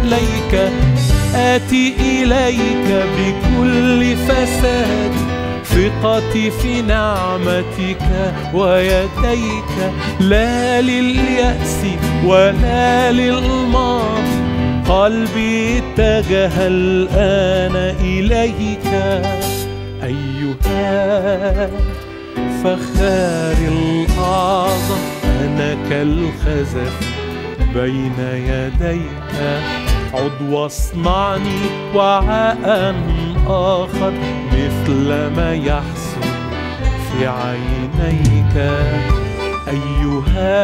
إليك آتي إليك بكل فساد ثقتي في نعمتك ويديك لا لليأس ولا للماضي قلبي اتجه الآن إليك أيها فخار الأعظم أنا كالخزف بين يديك عد واصنعني وعاء آخر مثل ما يحصل في عينيك أيها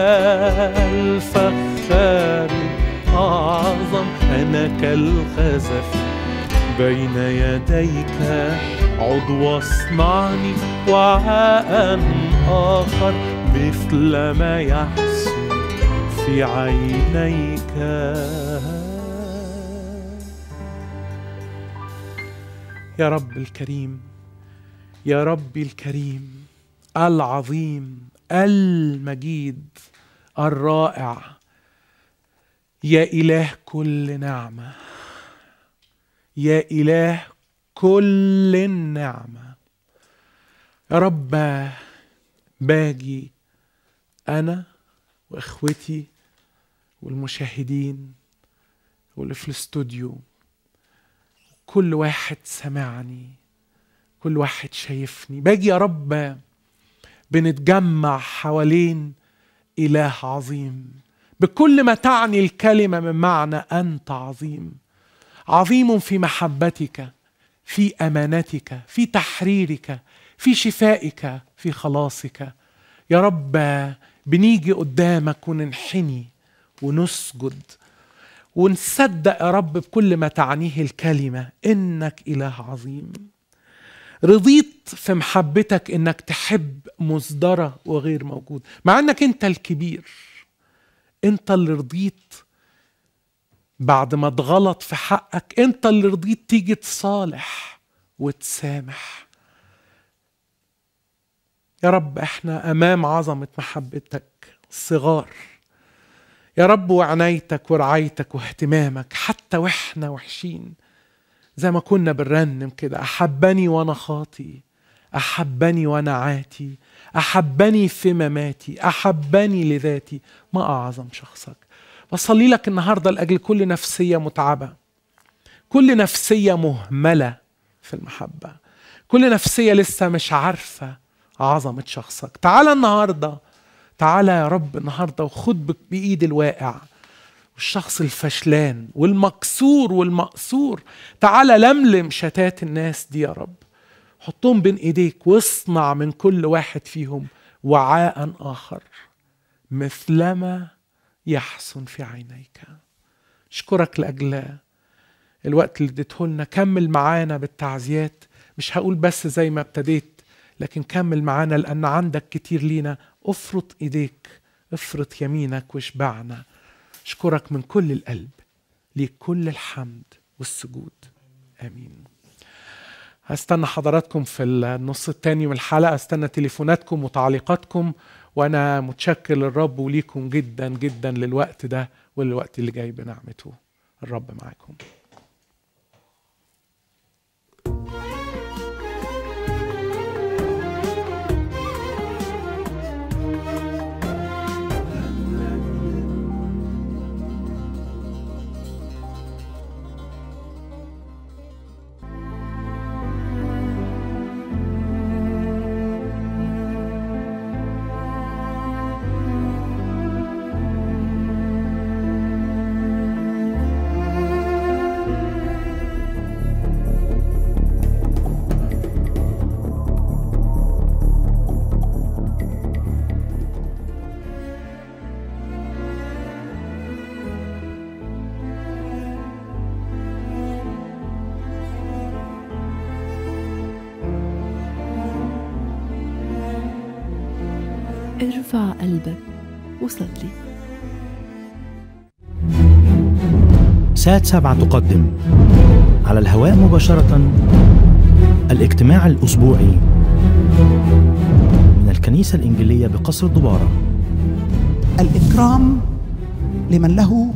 الفخار الأعظم أنا كالخزف بين يديك عد واصنعني وعاء آخر مثل ما يحصل في عينيك يا رب الكريم يا ربي الكريم العظيم المجيد الرائع يا اله كل نعمه يا اله كل النعمه يا رب باجي انا واخوتي والمشاهدين واللي في الاستوديو كل واحد سمعني كل واحد شايفني باجي يا رب بنتجمع حوالين اله عظيم بكل ما تعني الكلمه من معنى انت عظيم عظيم في محبتك في امانتك في تحريرك في شفائك في خلاصك يا رب بنيجي قدامك وننحني ونسجد ونصدق يا رب بكل ما تعنيه الكلمه انك اله عظيم رضيت في محبتك انك تحب مصدره وغير موجود مع انك انت الكبير انت اللي رضيت بعد ما اتغلط في حقك انت اللي رضيت تيجي تصالح وتسامح يا رب احنا امام عظمه محبتك صغار يا رب وعنايتك ورعايتك واهتمامك حتى واحنا وحشين زي ما كنا بنرنم كده احبني وانا خاطي احبني وانا عاتي احبني في مماتي احبني لذاتي ما اعظم شخصك بصلي لك النهارده لاجل كل نفسيه متعبه كل نفسيه مهمله في المحبه كل نفسيه لسه مش عارفه عظمه شخصك تعالى النهارده تعالى يا رب النهارده وخد بك بايد الواقع والشخص الفشلان والمكسور والمقصور تعالى لملم شتات الناس دي يا رب حطهم بين ايديك واصنع من كل واحد فيهم وعاء اخر مثلما يحسن في عينيك اشكرك لاجل الوقت اللي اديته لنا كمل معانا بالتعزيات مش هقول بس زي ما ابتديت لكن كمل معانا لان عندك كتير لينا افرط ايديك افرط يمينك واشبعنا اشكرك من كل القلب ليك كل الحمد والسجود امين هستنى حضراتكم في النص التاني من الحلقه استنى تليفوناتكم وتعليقاتكم وانا متشكر للرب وليكم جدا جدا للوقت ده والوقت اللي جاي بنعمته الرب معاكم ارفع قلبك وصلي سات سبعة تقدم على الهواء مباشرة الاجتماع الأسبوعي من الكنيسة الإنجيلية بقصر الدبارة الإكرام لمن له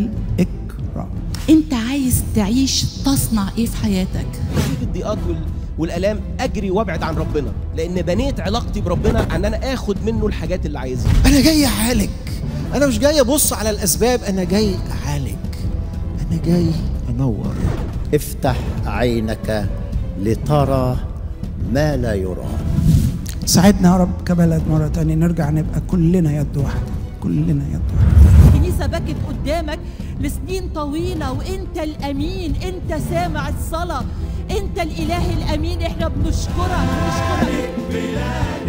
الإكرام انت عايز تعيش تصنع ايه في حياتك نتيجة الضيقات وال... والالام اجري وابعد عن ربنا لان بنيت علاقتي بربنا ان انا اخد منه الحاجات اللي عايزها انا جاي اعالج انا مش جاي ابص على الاسباب انا جاي اعالج انا جاي انور افتح عينك لترى ما لا يرى ساعدنا يا رب كبلد مرة تانية نرجع نبقى كلنا يد واحدة كلنا يد واحدة الكنيسة بكت قدامك لسنين طويلة وانت الامين انت سامع الصلاة انت الاله الامين احنا بنشكرك بنشكرك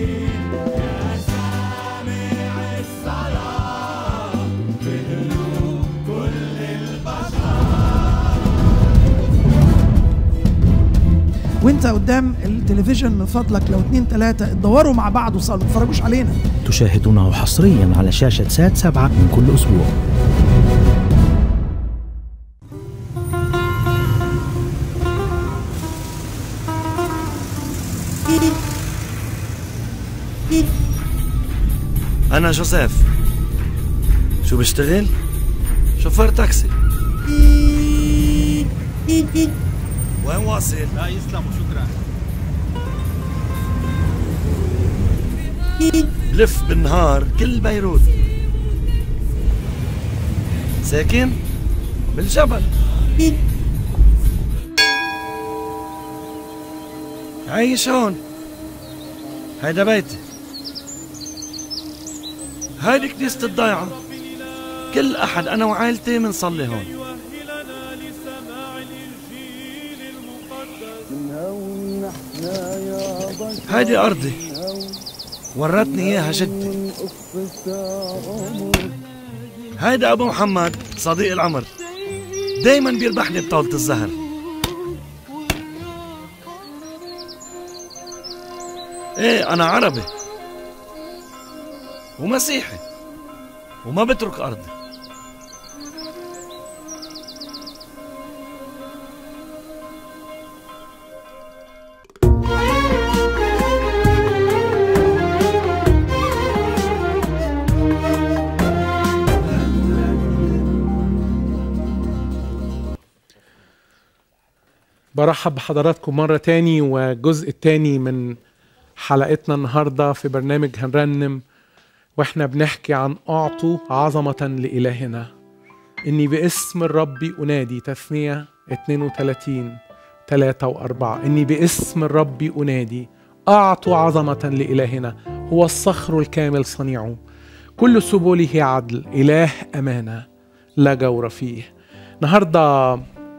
وانت قدام التلفزيون من فضلك لو اتنين تلاتة اتدوروا مع بعض وصلوا ما تتفرجوش علينا تشاهدونه حصريا على شاشة سات سبعة من كل أسبوع أنا جوزيف شو بشتغل؟ شوفير تاكسي وين واصل؟ لا يسلم شكرا بلف بالنهار كل بيروت ساكن بالجبل عايش هون هيدا بيتي هيدي كنيسة الضيعة كل أحد أنا وعائلتي منصلي هون هيدي أرضي ورتني إياها جدي هيدا أبو محمد صديق العمر دايما بيربحني بطاولة الزهر ايه أنا عربي ومسيحي وما بترك أرضي برحب بحضراتكم مرة تاني والجزء التاني من حلقتنا النهاردة في برنامج هنرنم واحنا بنحكي عن أعطوا عظمة لإلهنا إني باسم الرب أنادي تثنية 32 3 و4 إني باسم الرب أنادي أعطوا عظمة لإلهنا هو الصخر الكامل صنيعه كل سبله عدل إله أمانة لا جور فيه النهارده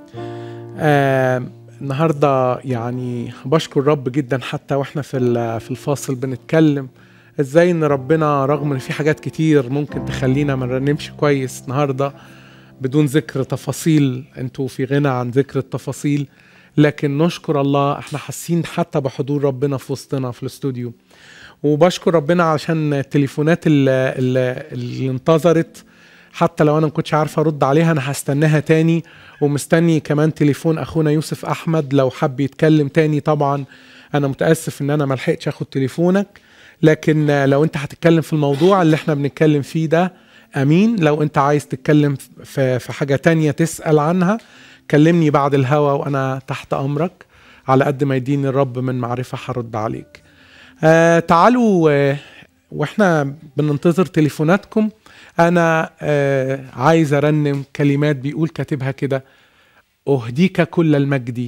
آه النهارده يعني بشكر الرب جدا حتى واحنا في ال- في الفاصل بنتكلم ازاي ان ربنا رغم ان في حاجات كتير ممكن تخلينا ما نرنمش كويس النهارده بدون ذكر تفاصيل انتوا في غنى عن ذكر التفاصيل لكن نشكر الله احنا حاسين حتى بحضور ربنا في وسطنا في الاستوديو وبشكر ربنا عشان التليفونات اللي, اللي, اللي انتظرت حتى لو انا ما كنتش عارفه ارد عليها انا هستناها تاني ومستني كمان تليفون اخونا يوسف احمد لو حب يتكلم تاني طبعا انا متاسف ان انا ما لحقتش اخد تليفونك لكن آه، لو انت هتتكلم في الموضوع اللي احنا بنتكلم فيه ده امين لو انت عايز تتكلم في في حاجه تانية تسال عنها كلمني بعد الهوا وانا تحت امرك على قد ما يديني الرب من معرفه هرد عليك آه تعالوا آه واحنا بننتظر تليفوناتكم انا آه عايز ارنم كلمات بيقول كاتبها كده اهديك كل المجد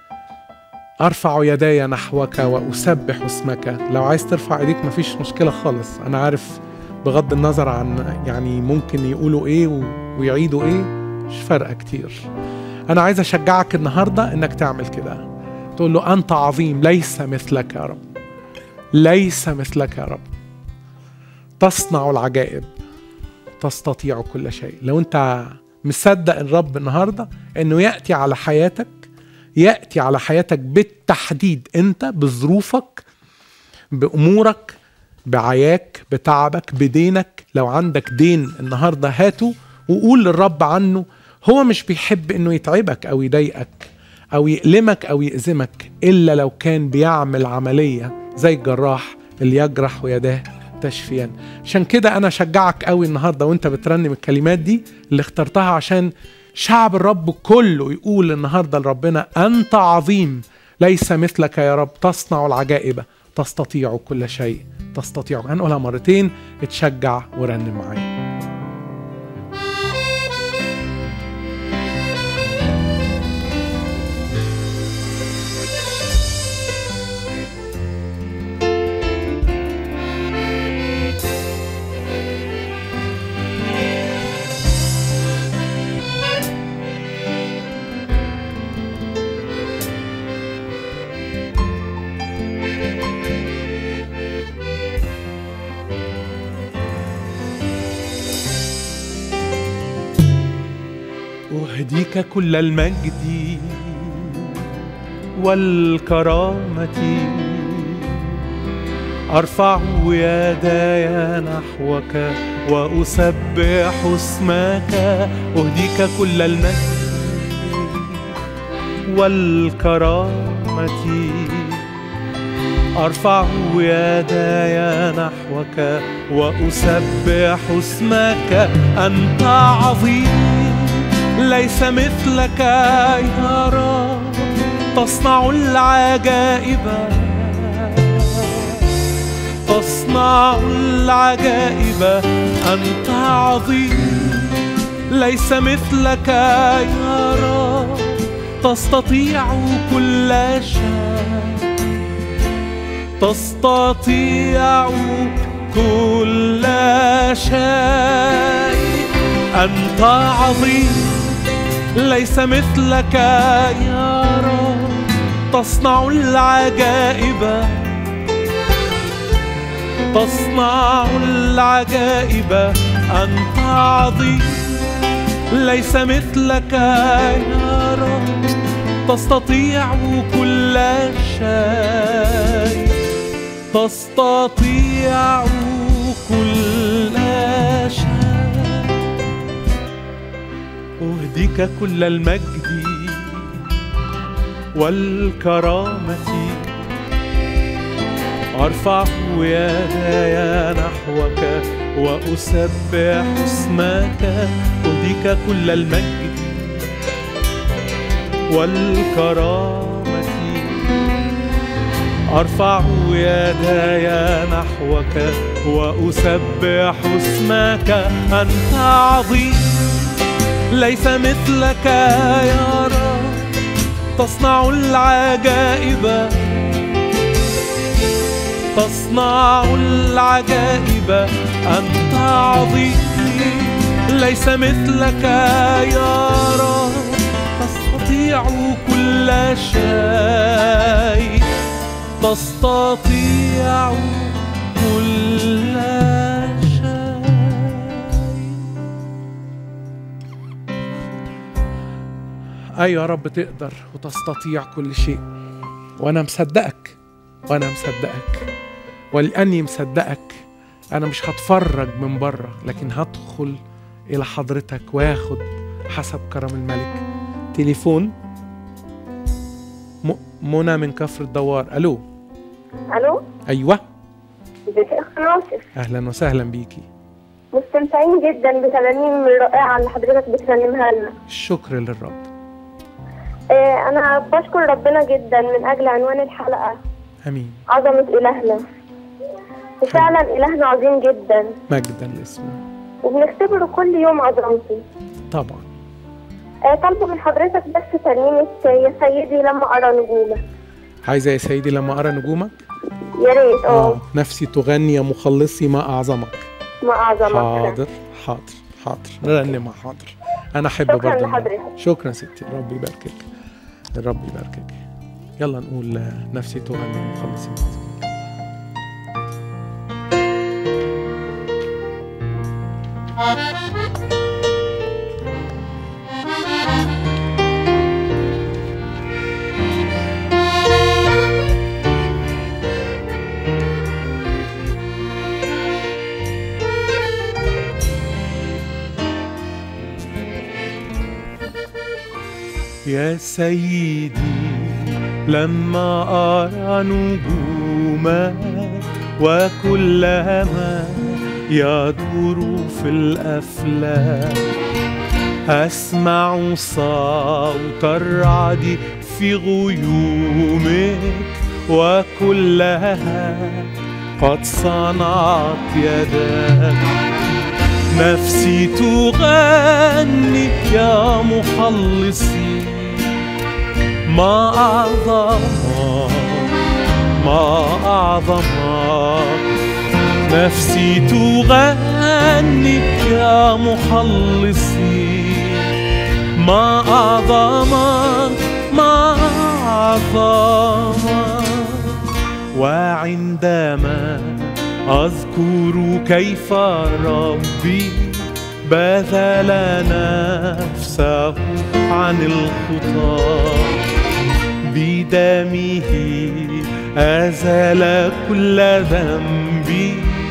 ارفع يداي نحوك واسبح اسمك لو عايز ترفع ايديك مفيش مشكله خالص انا عارف بغض النظر عن يعني ممكن يقولوا ايه و- ويعيدوا ايه مش فارقه كتير انا عايز اشجعك النهارده انك تعمل كده تقول له انت عظيم ليس مثلك يا رب ليس مثلك يا رب تصنع العجائب تستطيع كل شيء لو انت مصدق الرب النهارده انه ياتي على حياتك ياتي على حياتك بالتحديد انت بظروفك بامورك بعياك بتعبك بدينك لو عندك دين النهارده هاته وقول للرب عنه هو مش بيحب انه يتعبك او يضايقك او يألمك او يأزمك الا لو كان بيعمل عمليه زي الجراح اللي يجرح ويداه تشفيا عشان كده انا اشجعك قوي النهارده وانت بترنم الكلمات دي اللي اخترتها عشان شعب الرب كله يقول النهارده لربنا انت عظيم ليس مثلك يا رب تصنع العجائب تستطيع كل شيء تستطيع هنقولها مرتين اتشجع ورنم معايا أهديك كل المجد والكرامة أرفع يداي نحوك وأسبح اسمك أهديك كل المجد والكرامة أرفع يداي نحوك وأسبح اسمك أنت عظيم ليس مثلك يا رب تصنع العجائب تصنع العجائب أنت عظيم ليس مثلك يا رب تستطيع كل شيء تستطيع كل شيء أنت عظيم ليس مثلك يا رب تصنع العجائب تصنع العجائب أنت عظيم ليس مثلك يا رب تستطيع كل شيء تستطيع كل شيء أهديك كل المجد والكرامة أرفع يداي نحوك وأسبح اسمك أهديك كل المجد والكرامة أرفع يداي نحوك وأسبح اسمك أنت عظيم ليس مثلك يا رب تصنع العجائب تصنع العجائب أنت عظيم ليس مثلك يا رب تستطيع كل شيء تستطيع كل شيء أيوة يا رب تقدر وتستطيع كل شيء وأنا مصدقك وأنا مصدقك ولأني مصدقك أنا مش هتفرج من بره لكن هدخل إلى حضرتك واخد حسب كرم الملك تليفون م- منى من كفر الدوار ألو الو أيوة ازيك يا اخ ناصر أهلا وسهلا بيكي مستمتعين جدا بترانيم الرائعه اللي حضرتك بترنمها لنا الشكر للرب آه انا بشكر ربنا جدا من اجل عنوان الحلقه أمين عظمه الهنا وفعلا الهنا عظيم جدا مجدا لاسمه وبنختبره كل يوم عظمته طبعا آه طالبه من حضرتك بس ترنيمه يا سيدي لما ارى نجومك عايزة يا سيدي لما أرى نجومك يا ريت اه نفسي تغني يا مخلصي ما أعظمك ما اعظمك حاضر حاضر حاضر نرنمها حاضر انا احب شكراً برضه لحضرتك. شكرا ستي الرب يباركك الرب يباركك يلا نقول آه، نفسي تغني مخلصي معظم يا سيدي لما أرى نجومك وكلما يدور في الأفلاك أسمع صوت الرعد في غيومك وكلها قد صنعت يداك نفسي تغني يا مخلصي ما أعظمك ما أعظمك نفسي تغني يا مخلصي ما أعظمك ما أعظمك وعندما أذكر كيف ربي بذل نفسه عن الخطى بدمه أزال كل ذنبي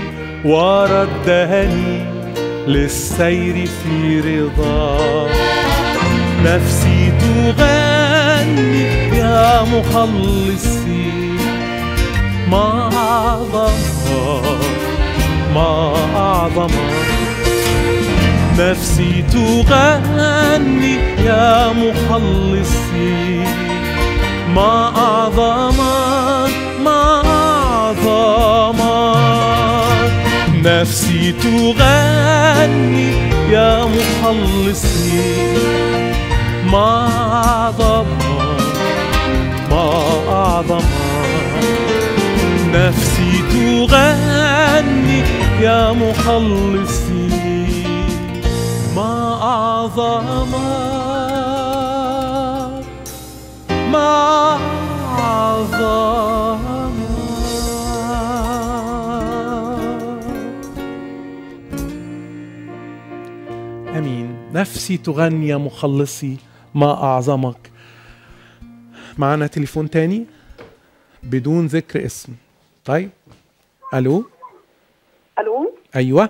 وردني للسير في رضا نفسي تغني يا مخلصي ما أعظمك ما أعظمك نفسي تغني يا مخلصي ما أعظمك ما أعظمك نفسي تغني يا مخلصي ما أعظمك ما أعظمك نفسي تغني يا مخلصي ما أعظمك ما أعظمك امين نفسي تغني يا مخلصي ما اعظمك معنا تليفون تاني بدون ذكر اسم طيب الو الو ايوه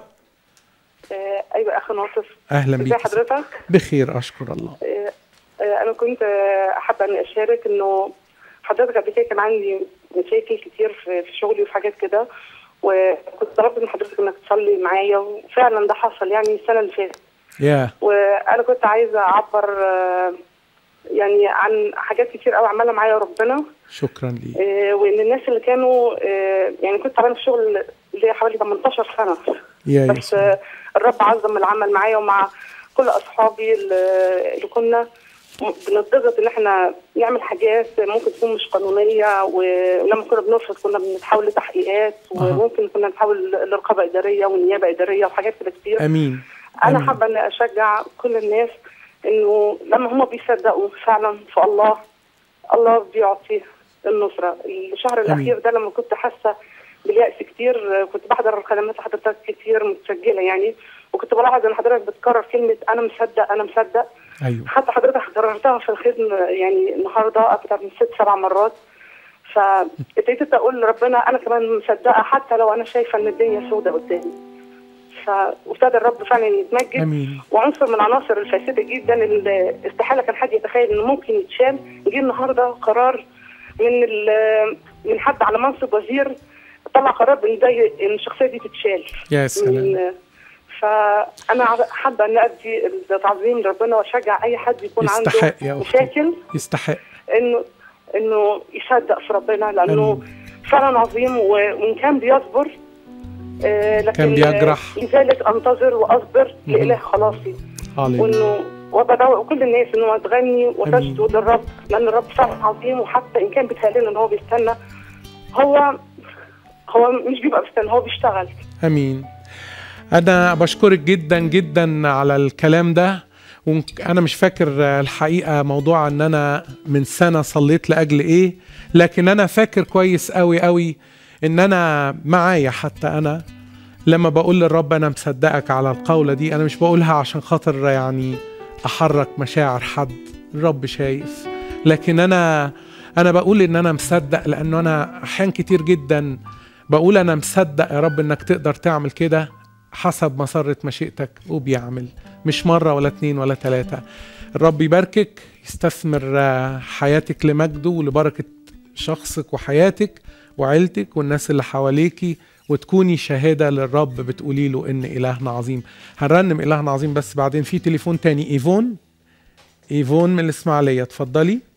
آه ايوه اخ ناصف اهلا ازي بيك حضرتك بخير اشكر الله آه آه انا كنت آه، حابه اني اشارك انه حضرتك قبل كده كان عندي مشاكل كتير في في شغلي وفي حاجات كده وكنت طلبت من حضرتك انك تصلي معايا وفعلا ده حصل يعني السنه اللي فاتت يا وانا كنت عايزه اعبر آه، يعني عن حاجات كتير قوي عملها معايا ربنا شكرا لي آه، وان الناس اللي كانوا آه، يعني كنت تعبانه في الشغل اللي حوالي 18 سنه يا بس يسوع آه، الرب عظم العمل معايا ومع كل اصحابي اللي اللي كنا بنضغط ان احنا نعمل حاجات ممكن تكون مش قانونيه ولما كنا بنرفض كنا بنتحول لتحقيقات وممكن كنا نتحول لرقابه اداريه ونيابه اداريه وحاجات كده كتير امين انا آمين. حابه اني اشجع كل الناس انه لما هم بيصدقوا فعلا في الله الله بيعطي النصره الشهر آمين. الاخير ده لما كنت حاسه باليأس كتير كنت بحضر كلمات حضرتك كتير متسجله يعني وكنت بلاحظ ان حضرتك بتكرر كلمه انا مصدق انا مصدق ايوه حتى حضرتك كررتها في الخدمه يعني النهارده اكتر من ست سبع مرات فابتديت اقول لربنا انا كمان مصدقه حتى لو انا شايفه ان الدنيا سودة قدامي ف وابتدى الرب فعلا يتمجد امين وعنصر من العناصر الفاسده جدا اللي استحاله كان حد يتخيل انه ممكن يتشال جه النهارده قرار من ال- من حد على منصب وزير طلع قرار بان ده ي- ان الشخصيه دي تتشال يا سلام من فانا ع- حابه ان ادي التعظيم لربنا واشجع اي حد يكون يستحق عنده يا أختي. مشاكل يستحق انه انه يصدق في ربنا لانه فعلا عظيم و- وان كان بيصبر آه، لكن كان بيجرح. آه، لذلك انتظر واصبر مهم. لاله خلاصي هاليلويا وانه وبدعو كل الناس انه تغني وتسجد للرب لان الرب فعلا عظيم وحتى ان كان بيتهيأ ان هو بيستنى هو هو مش بيبقى بيستنى هو بيشتغل امين انا بشكرك جدا جدا على الكلام ده وانا مش فاكر الحقيقه موضوع ان انا من سنه صليت لاجل ايه لكن انا فاكر كويس قوي قوي ان انا معايا حتى انا لما بقول للرب انا مصدقك على القوله دي انا مش بقولها عشان خاطر يعني احرك مشاعر حد الرب شايف لكن انا انا بقول ان انا مصدق لانه انا احيان كتير جدا بقول انا مصدق يا رب انك تقدر تعمل كده حسب مسرة مشيئتك وبيعمل مش مرة ولا اتنين ولا تلاتة الرب يباركك يستثمر آه، حياتك لمجده ولبركة شخصك وحياتك وعيلتك والناس اللي حواليكي وتكوني شهادة للرب بتقولي له إن إلهنا عظيم هنرنم إلهنا عظيم بس بعدين في تليفون تاني إيفون إيفون من الإسماعيلية اتفضلي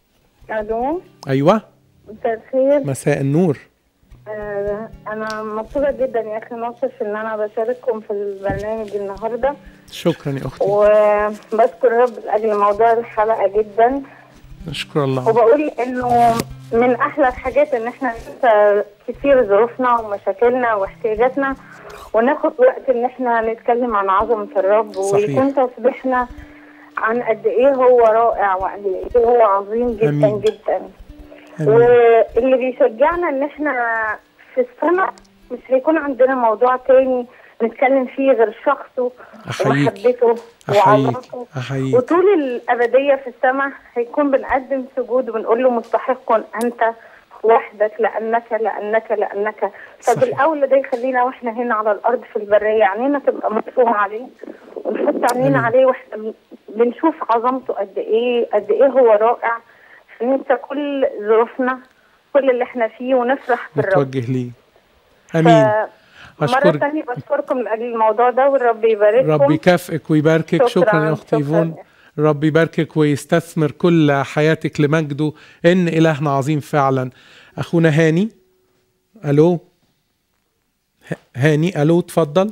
الو ايوه مساء الخير مساء النور آه انا مبسوطه جدا يا اخي ناصر ان انا بشارككم في البرنامج النهارده شكرا يا اختي وبشكر رب لاجل موضوع الحلقه جدا نشكر الله وبقول انه من احلى الحاجات ان احنا ننسى كتير ظروفنا ومشاكلنا واحتياجاتنا وناخد وقت ان احنا نتكلم عن عظمه الرب صحيح. ويكون تصبيحنا عن قد ايه هو رائع وقد ايه هو عظيم جدا أمين. جدا آمين. واللي بيشجعنا ان احنا في السماء مش هيكون عندنا موضوع تاني نتكلم فيه غير شخصه أحييك. ومحبته احييك وعظمته احييك وطول الأبدية في السماء هيكون بنقدم سجود وبنقول له مستحق أنت وحدك لأنك لأنك لأنك طب صحيح. الأول ده يخلينا وإحنا هنا على الأرض في البرية عينينا تبقى مفتوحة عليه ونحط عينينا أمين. عليه وإحنا بن- بنشوف عظمته قد إيه قد إيه هو رائع ننسى كل ظروفنا كل اللي إحنا فيه ونفرح بالرب نتوجه ليه امين مرة اشكرك تانية بشكركم لأجل الموضوع ده والرب يبارككم ربي يكافئك ويباركك شكراً، شكرا يا اختي شكراً. ايفون رب يباركك ويستثمر كل حياتك لمجده ان الهنا عظيم فعلا اخونا هاني الو ه- هاني الو اتفضل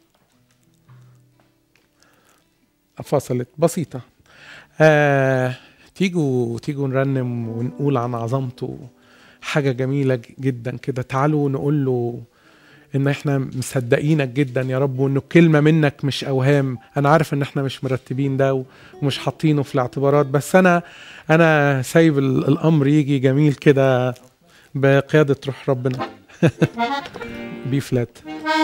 فصلت بسيطة آه تيجوا تيجوا نرنم ونقول عن عظمته حاجة جميلة ج- جدا كده تعالوا نقول له ان احنا مصدقينك جدا يا رب وانه كلمة منك مش اوهام انا عارف ان احنا مش مرتبين ده ومش حاطينه في الاعتبارات بس انا انا سايب ال- الامر يجي جميل كده بقيادة روح ربنا بي فلات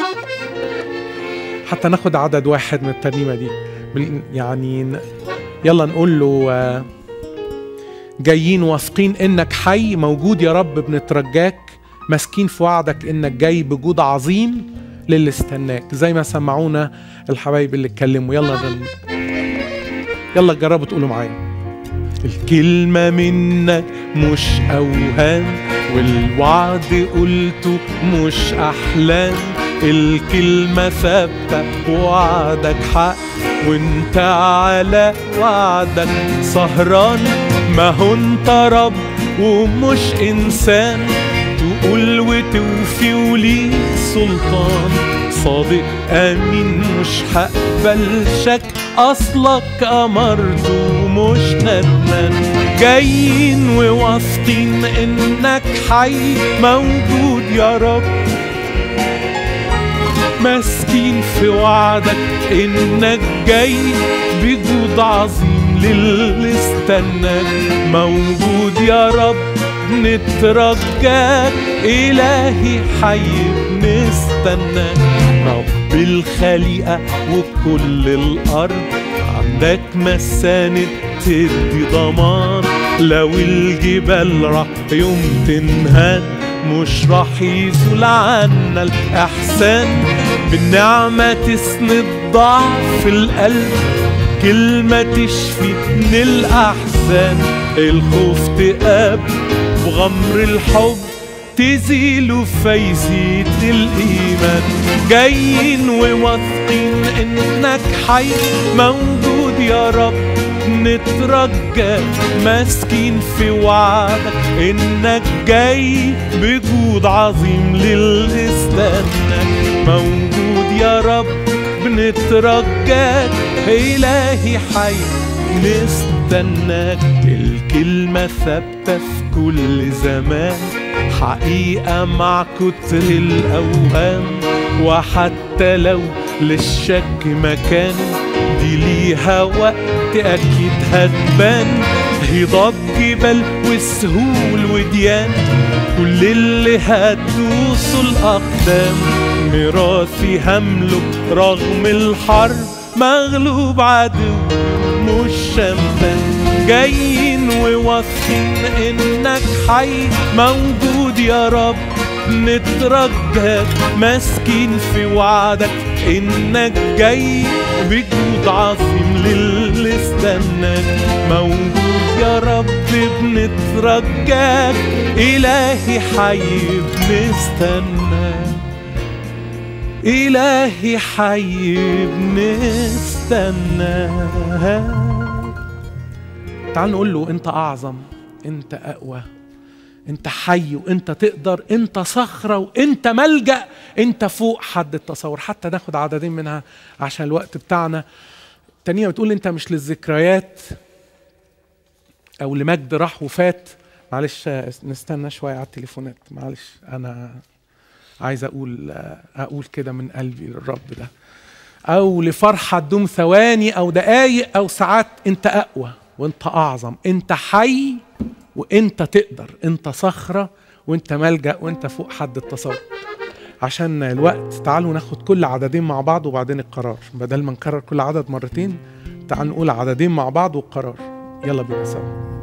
حتى ناخد عدد واحد من الترنيمة دي بال- يعني ن- يلا نقول له آه، جايين واثقين انك حي موجود يا رب بنترجاك ماسكين في وعدك انك جاي بجود عظيم للي استناك زي ما سمعونا الحبايب اللي اتكلموا يلا نرن يلا جربوا تقولوا معايا الكلمة منك مش أوهام والوعد قلته مش أحلام الكلمة ثابتة وعدك حق وانت على وعدك سهران ما هو انت رب ومش انسان تقول وتوفي وليك سلطان صادق امين مش هقبل شك اصلك امرت ومش ندمان جايين وواثقين انك حي موجود يا رب ماسكين في وعدك انك جاي بجود عظيم للي استناك موجود يا رب نترجاك الهي حي بنستناك رب الخليقة وكل الأرض عندك مساند تدي ضمان لو الجبال راح يوم تنهد مش راح يزول عنا الإحسان بالنعمة تسند ضعف القلب كلمة تشفي من الأحزان الخوف تقاب بغمر الحب تزيل فيزيد الإيمان جايين وواثقين إنك حي موجود يا رب نترجى ماسكين في وعدك إنك جاي بجود عظيم للإستناك موجود يا رب بنترجاك إلهي حي نستناك الكلمة ثابتة في كل زمان حقيقة مع كتر الأوهام وحتى لو للشك مكان دي ليها وقت أكيد هتبان هضاب جبال وسهول وديان كل اللي هتدوسوا الأقدام ميراثي هملك رغم الحرب مغلوب عدو مش شمتان جايين وواثقين انك حي موجود يا رب نترجاك ماسكين في وعدك انك جاي بجود عظيم للي استناك موجود يا رب بنترجاك الهي حي بنستناك إلهي حي بنستناك تعال نقول له أنت أعظم انت اقوى انت حي وانت تقدر انت صخرة وانت ملجأ انت فوق حد التصور حتى ناخد عددين منها عشان الوقت بتاعنا التانية بتقول انت مش للذكريات او لمجد راح وفات معلش نستنى شوية على التليفونات معلش انا عايز اقول اقول كده من قلبي للرب ده او لفرحة تدوم ثواني او دقايق او ساعات انت اقوى وانت اعظم انت حي وانت تقدر انت صخرة وانت ملجأ وانت فوق حد التصور عشان الوقت تعالوا ناخد كل عددين مع بعض وبعدين القرار بدل ما نكرر كل عدد مرتين تعالوا نقول عددين مع بعض والقرار يلا بينا سوا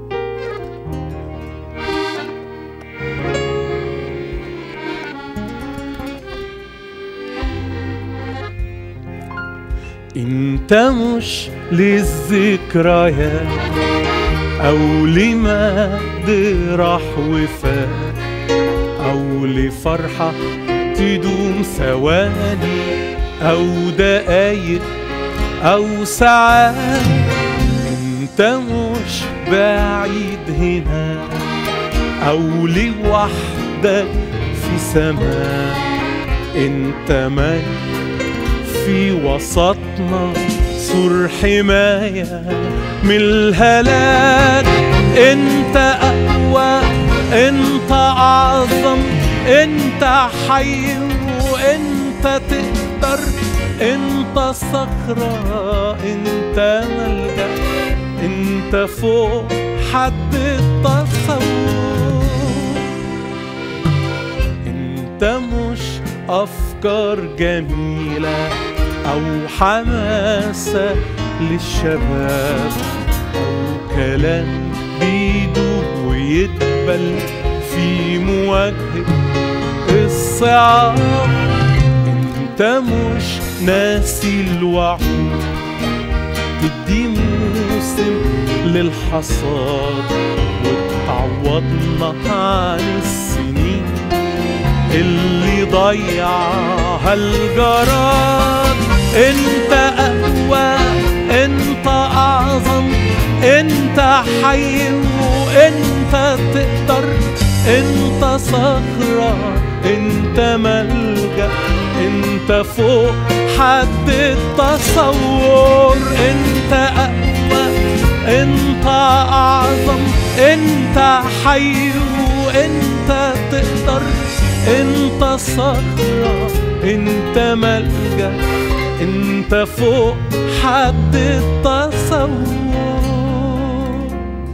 انت مش للذكريات او لمجد راح وفات او لفرحة تدوم ثواني او دقايق او ساعات انت مش بعيد هنا او لوحدك في سماء انت ملك في وسطنا سور حماية من الهلاك انت اقوى انت اعظم انت حي وانت تقدر انت صخرة انت ملجأ انت فوق حد التصور انت مش افكار جميله أو حماسة للشباب أو كلام بيدوب ويدبل في مواجهة الصعاب انت مش ناسي الوعود تدي موسم للحصاد وتعوضنا عن السنين اللي ضيعها الجراد انت اقوى انت اعظم انت حي وانت تقدر انت صخرة انت ملجأ انت فوق حد التصور انت اقوى انت اعظم انت حي وانت تقدر انت صخرة انت ملجأ انت فوق حد التصور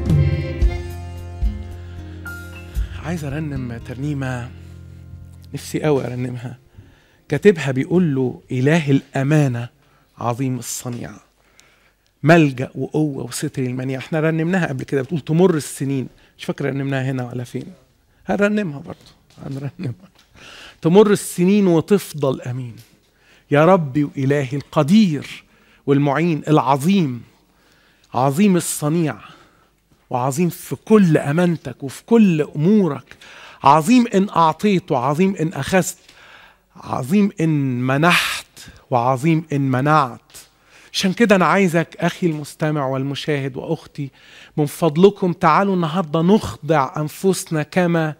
عايز ارنم ترنيمة نفسي قوي ارنمها كاتبها بيقول له اله الامانة عظيم الصنيع ملجأ وقوة وستر المنيع احنا رنمناها قبل كده بتقول تمر السنين مش فاكر رنمناها هنا ولا فين هنرنمها برضه هنرنمها تمر السنين وتفضل امين يا ربي والهي القدير والمعين العظيم عظيم الصنيع وعظيم في كل امانتك وفي كل امورك عظيم ان اعطيت وعظيم ان اخذت عظيم ان منحت وعظيم ان منعت عشان كده انا عايزك اخي المستمع والمشاهد واختي من فضلكم تعالوا النهارده نخضع انفسنا كما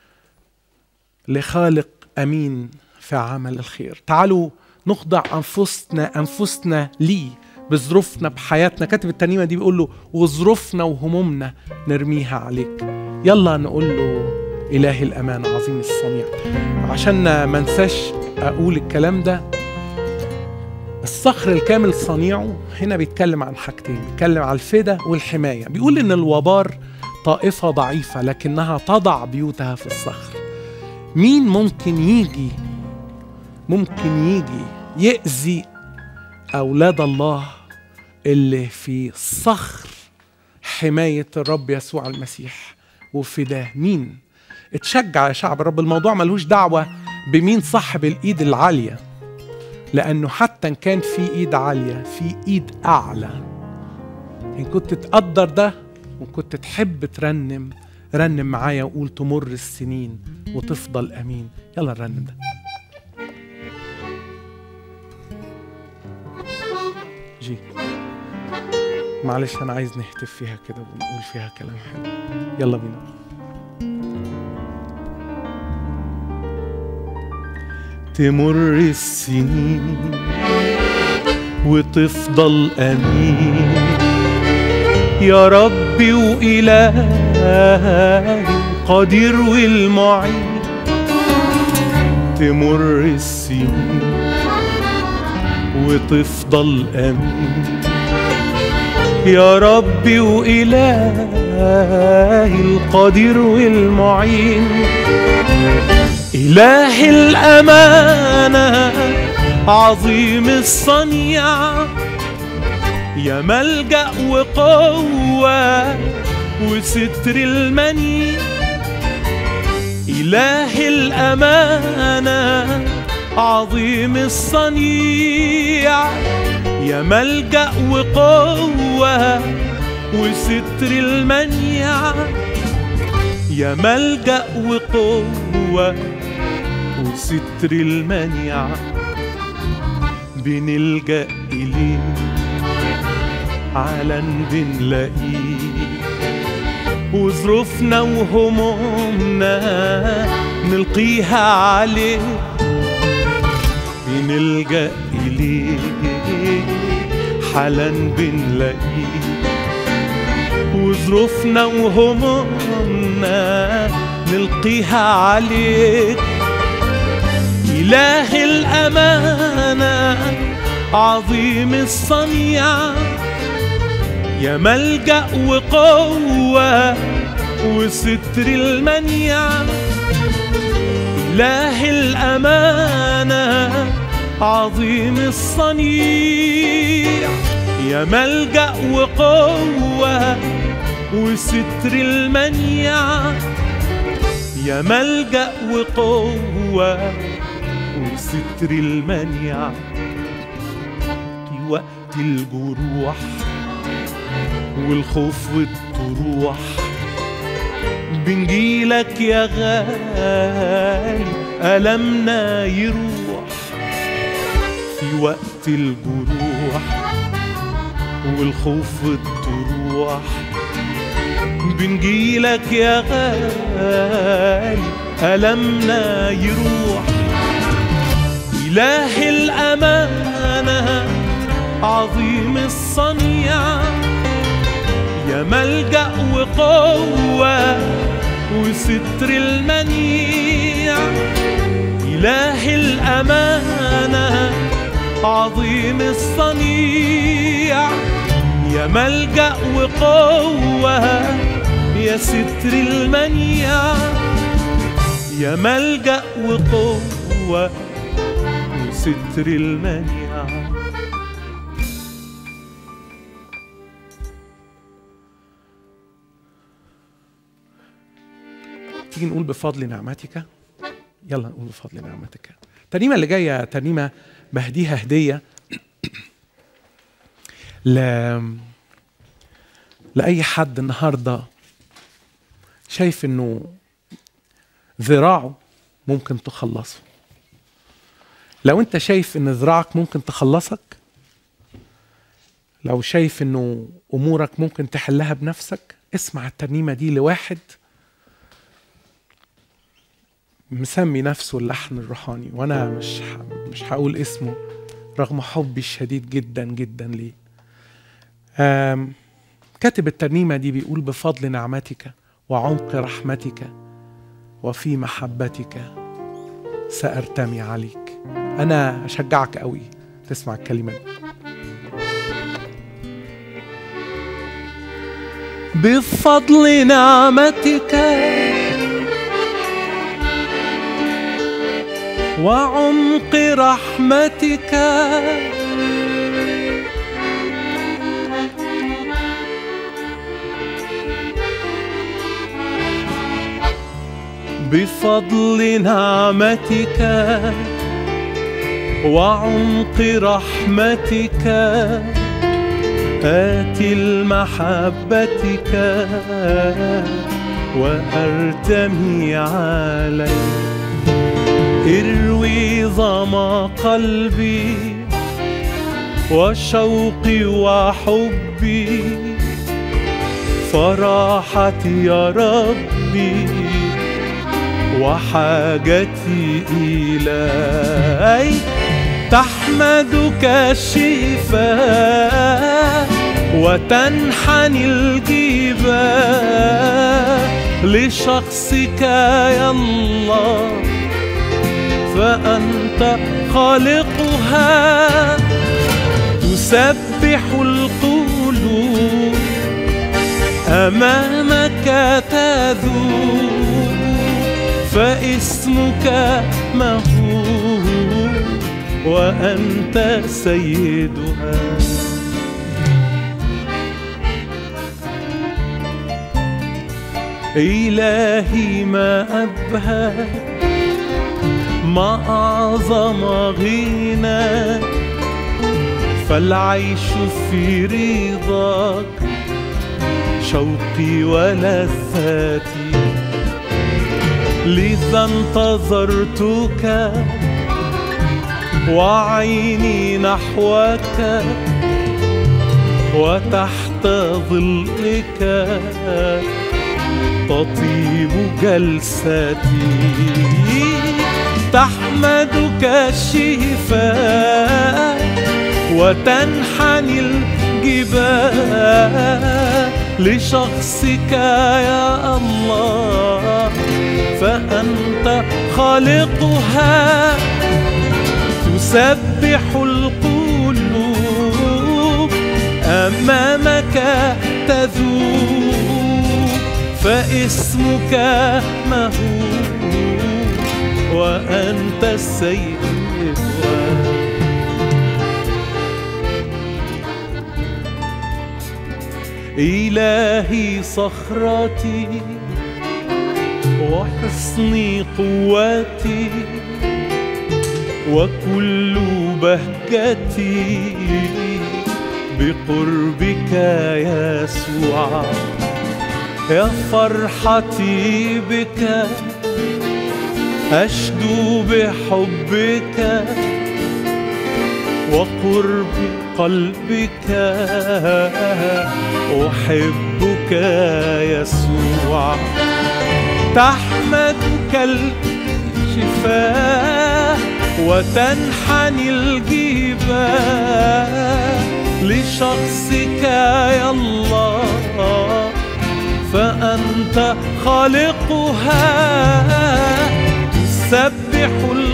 لخالق امين في عمل الخير تعالوا نخضع انفسنا انفسنا ليه بظروفنا بحياتنا كاتب الترنيمه دي بيقول له وظروفنا وهمومنا نرميها عليك يلا نقول له اله الامان عظيم الصنيع عشان ما انساش اقول الكلام ده الصخر الكامل صنيعه هنا بيتكلم عن حاجتين بيتكلم عن الفدا والحمايه بيقول ان الوبار طائفه ضعيفه لكنها تضع بيوتها في الصخر مين ممكن يجي ممكن يجي يأذي أولاد الله اللي في صخر حماية الرب يسوع المسيح وفداه مين اتشجع يا شعب الرب الموضوع ملوش دعوة بمين صاحب الإيد العالية لأنه حتى إن كان في إيد عالية في إيد أعلى إن كنت تقدر ده وكنت تحب ترنم رنم معايا وقول تمر السنين وتفضل امين يلا نرنم ده جي معلش انا عايز نهتف فيها كده ونقول فيها كلام حلو يلا بينا تمر السنين وتفضل امين يا ربي والهي قدير والمعين تمر السنين وتفضل امين يا ربي وإلهي القدير والمعين إله الأمانة عظيم الصنيع يا ملجأ وقوة وستر المني إله الأمانة عظيم الصنيع يا ملجأ وقوة وستر المنيع يا ملجأ وقوة وستر المنيع بنلجأ إليه علن بنلاقيه وظروفنا وهمومنا نلقيها عليه بنلجأ إليه حالا بنلاقيه وظروفنا وهمومنا نلقيها عليك إله الأمانة عظيم الصنيع يا ملجأ وقوة وستر المنيع إله الأمانة عظيم الصنيع يا ملجأ وقوة وستر المنيع يا ملجأ وقوة وستر المنيع في وقت الجروح والخوف والطروح بنجيلك يا غالي ألمنا يروح في وقت الجروح والخوف والطروح بنجيلك يا غالي ألمنا يروح إله الأمانة عظيم الصنيع يا ملجأ وقوة وستر المنيع إله الأمانة عظيم الصنيع يا ملجأ وقوة يا ستر المنيع يا ملجأ وقوة وستر المنيع تيجي نقول بفضل نعمتك يلا نقول بفضل نعمتك الترنيمة اللي جاية ترنيمة بهديها هدية ل... لأي حد النهاردة شايف إنه ذراعه ممكن تخلصه لو أنت شايف إن ذراعك ممكن تخلصك لو شايف إنه أمورك ممكن تحلها بنفسك اسمع الترنيمة دي لواحد مسمي نفسه اللحن الروحاني وانا مش ح... مش هقول اسمه رغم حبي الشديد جدا جدا ليه آم... كاتب الترنيمة دي بيقول بفضل نعمتك وعمق رحمتك وفي محبتك سأرتمي عليك أنا أشجعك قوي تسمع الكلمة دي بفضل نعمتك وعمق رحمتك بفضل نعمتك وعمق رحمتك آتي لمحبتك وأرتمي عليك اروي ظما قلبي وشوقي وحبي فراحتي يا ربي وحاجتي إليك تحمدك الشفاء وتنحني الجبال لشخصك يا الله فأنت خالقها تسبح القلوب أمامك تذوب فاسمك مهول وأنت سيدها إلهي ما أبهى ما أعظم غنى فالعيش في رضاك شوقي ولذاتي لذا انتظرتك وعيني نحوك وتحت ظلك تطيب جلستي تحمدك الشفاء وتنحني الجبال لشخصك يا الله فأنت خالقها تسبح القلوب أمامك تذوب فاسمك مهول وأنت السيد إلهي صخرتي وحصني قوتي وكل بهجتي بقربك يسوع يا فرحتي بك أشدو بحبك وقرب قلبك أحبك يسوع تحمدك الشفاء وتنحني الجبال لشخصك يا الله فأنت خالقها تسبح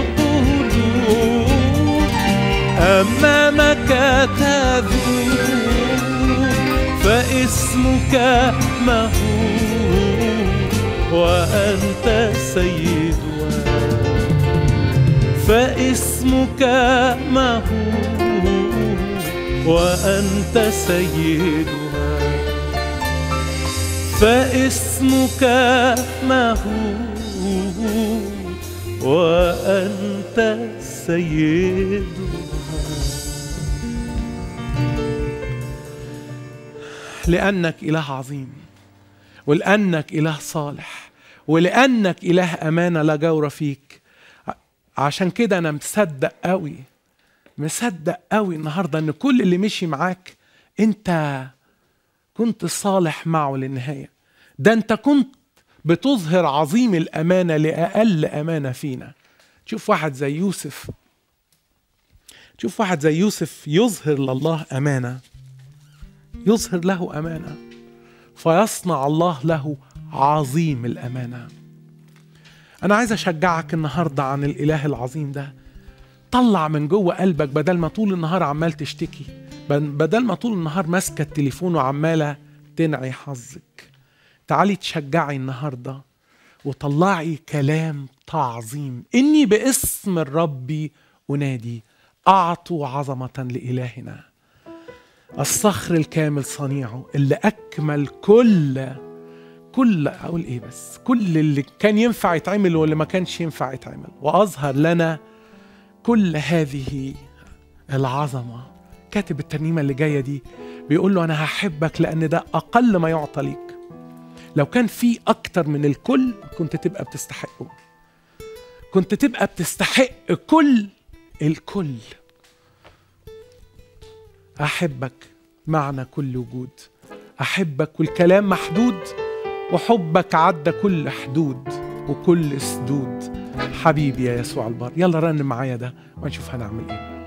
القلوب أمامك تذوب فاسمك مهول وأنت سيدها فاسمك مهول وأنت سيدها فاسمك مهول وأنت سيدها لأنك إله عظيم ولأنك إله صالح ولأنك إله أمانة لا جور فيك ع- عشان كده أنا مصدق قوي مصدق قوي النهاردة إن كل اللي مشي معاك أنت كنت صالح معه للنهاية ده أنت كنت بتظهر عظيم الأمانة لأقل أمانة فينا تشوف واحد زي يوسف تشوف واحد زي يوسف يظهر لله أمانة يظهر له امانه فيصنع الله له عظيم الامانه انا عايز اشجعك النهارده عن الاله العظيم ده طلع من جوه قلبك بدل ما طول النهار عمال تشتكي بدل ما طول النهار ماسكه التليفون وعماله تنعي حظك تعالي تشجعي النهارده وطلعي كلام تعظيم اني باسم الرب انادي اعطوا عظمه لالهنا الصخر الكامل صنيعه اللي اكمل كل كل اقول ايه بس كل اللي كان ينفع يتعمل واللي ما كانش ينفع يتعمل واظهر لنا كل هذه العظمه كاتب الترنيمه اللي جايه دي بيقول له انا هحبك لان ده اقل ما يعطى ليك لو كان في اكتر من الكل كنت تبقى بتستحقه كنت تبقى بتستحق كل الكل أحبك معنى كل وجود أحبك والكلام محدود وحبك عدى كل حدود وكل سدود حبيبي يا يسوع البار يلا رن معايا ده ونشوف هنعمل ايه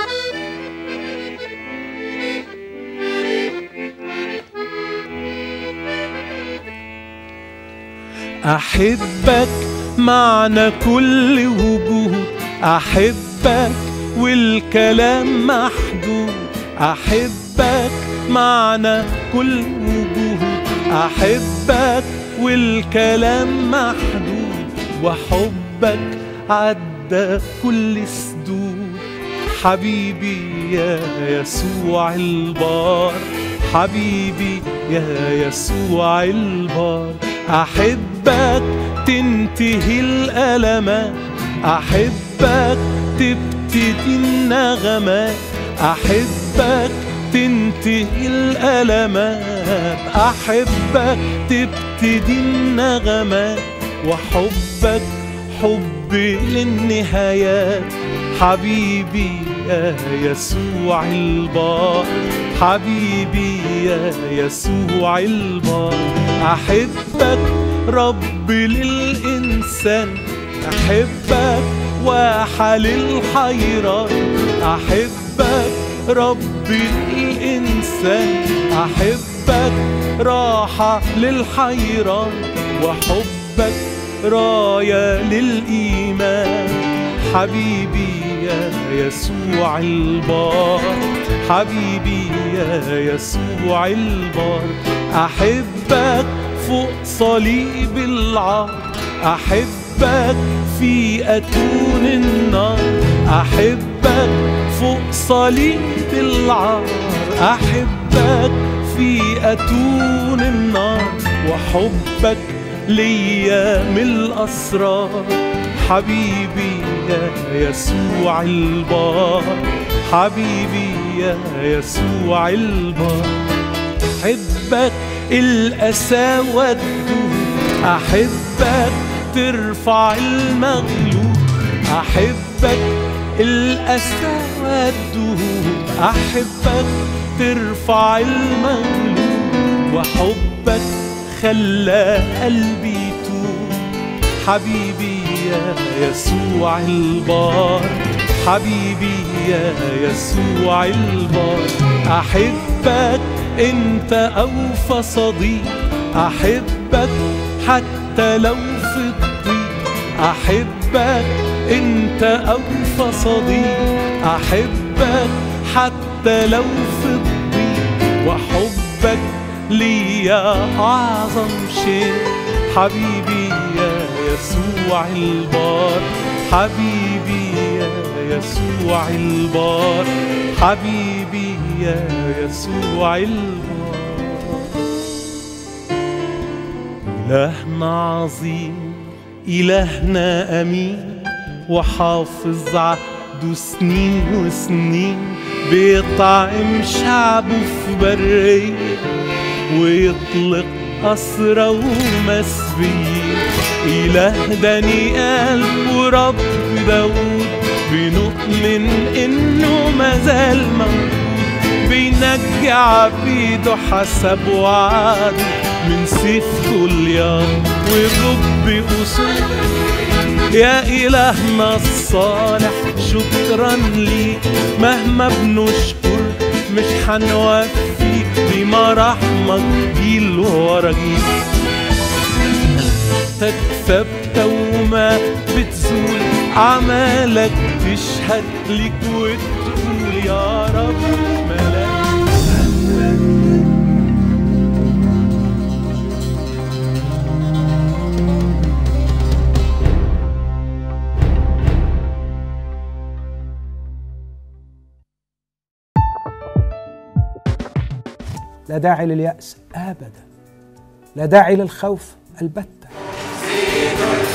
أحبك معنى كل وجود أحبك والكلام محدود أحبك معنى كل وجود أحبك والكلام محدود وحبك عدى كل سدود حبيبي يا يسوع البار حبيبي يا يسوع البار أحبك تنتهي الألمات أحبك تبتدي النغمات أحبك تنتهي الألمات أحبك تبتدي النغمات وحبك حبي للنهايات حبيبي يا يسوع البار حبيبي يا يسوع البار أحبك رب للإنسان أحبك وحل الحيران أحبك رب الإنسان أحبك راحة للحيران وحبك راية للإيمان حبيبي يا يسوع البار حبيبي يا يسوع البار أحبك فوق صليب العار أحبك في أتون النار أحبك فوق صليب العار أحبك في أتون النار وحبك ليا من الأسرار حبيبي يا يسوع البار حبيبي يا يسوع البار أحبك الأسى والدود أحبك ترفع المغلوب أحبك الأسى والدهور أحبك ترفع المغلوب وحبك خلى قلبي يتوب حبيبي يا يسوع البار حبيبي يا يسوع البار أحبك أنت أوفى صديق أحبك حتى لو في الضيق أحبك أنت أوفى صديق أحبك حتى لو في الضيق وحبك ليا أعظم شيء حبيبي يا يسوع البار حبيبي يا يسوع البار حبيبي يا يسوع البار إلهنا عظيم إلهنا أمين وحافظ عهده سنين وسنين بيطعم شعبه في برية ويطلق أسرى ومسبيين إله دانيال ورب داود بنؤمن إنه مازال موجود بينجي عبيده حسب وعده من سيف طليان وغب أسود يا إلهنا الصالح شكرا ليك مهما بنشكر مش هنوفيك بمراحمك جيل ورا جيل انت ثابتة وما بتزول أعمالك تشهد لك وتقول يا رب ملاك لا داعي لليأس أبدا لا داعي للخوف البتة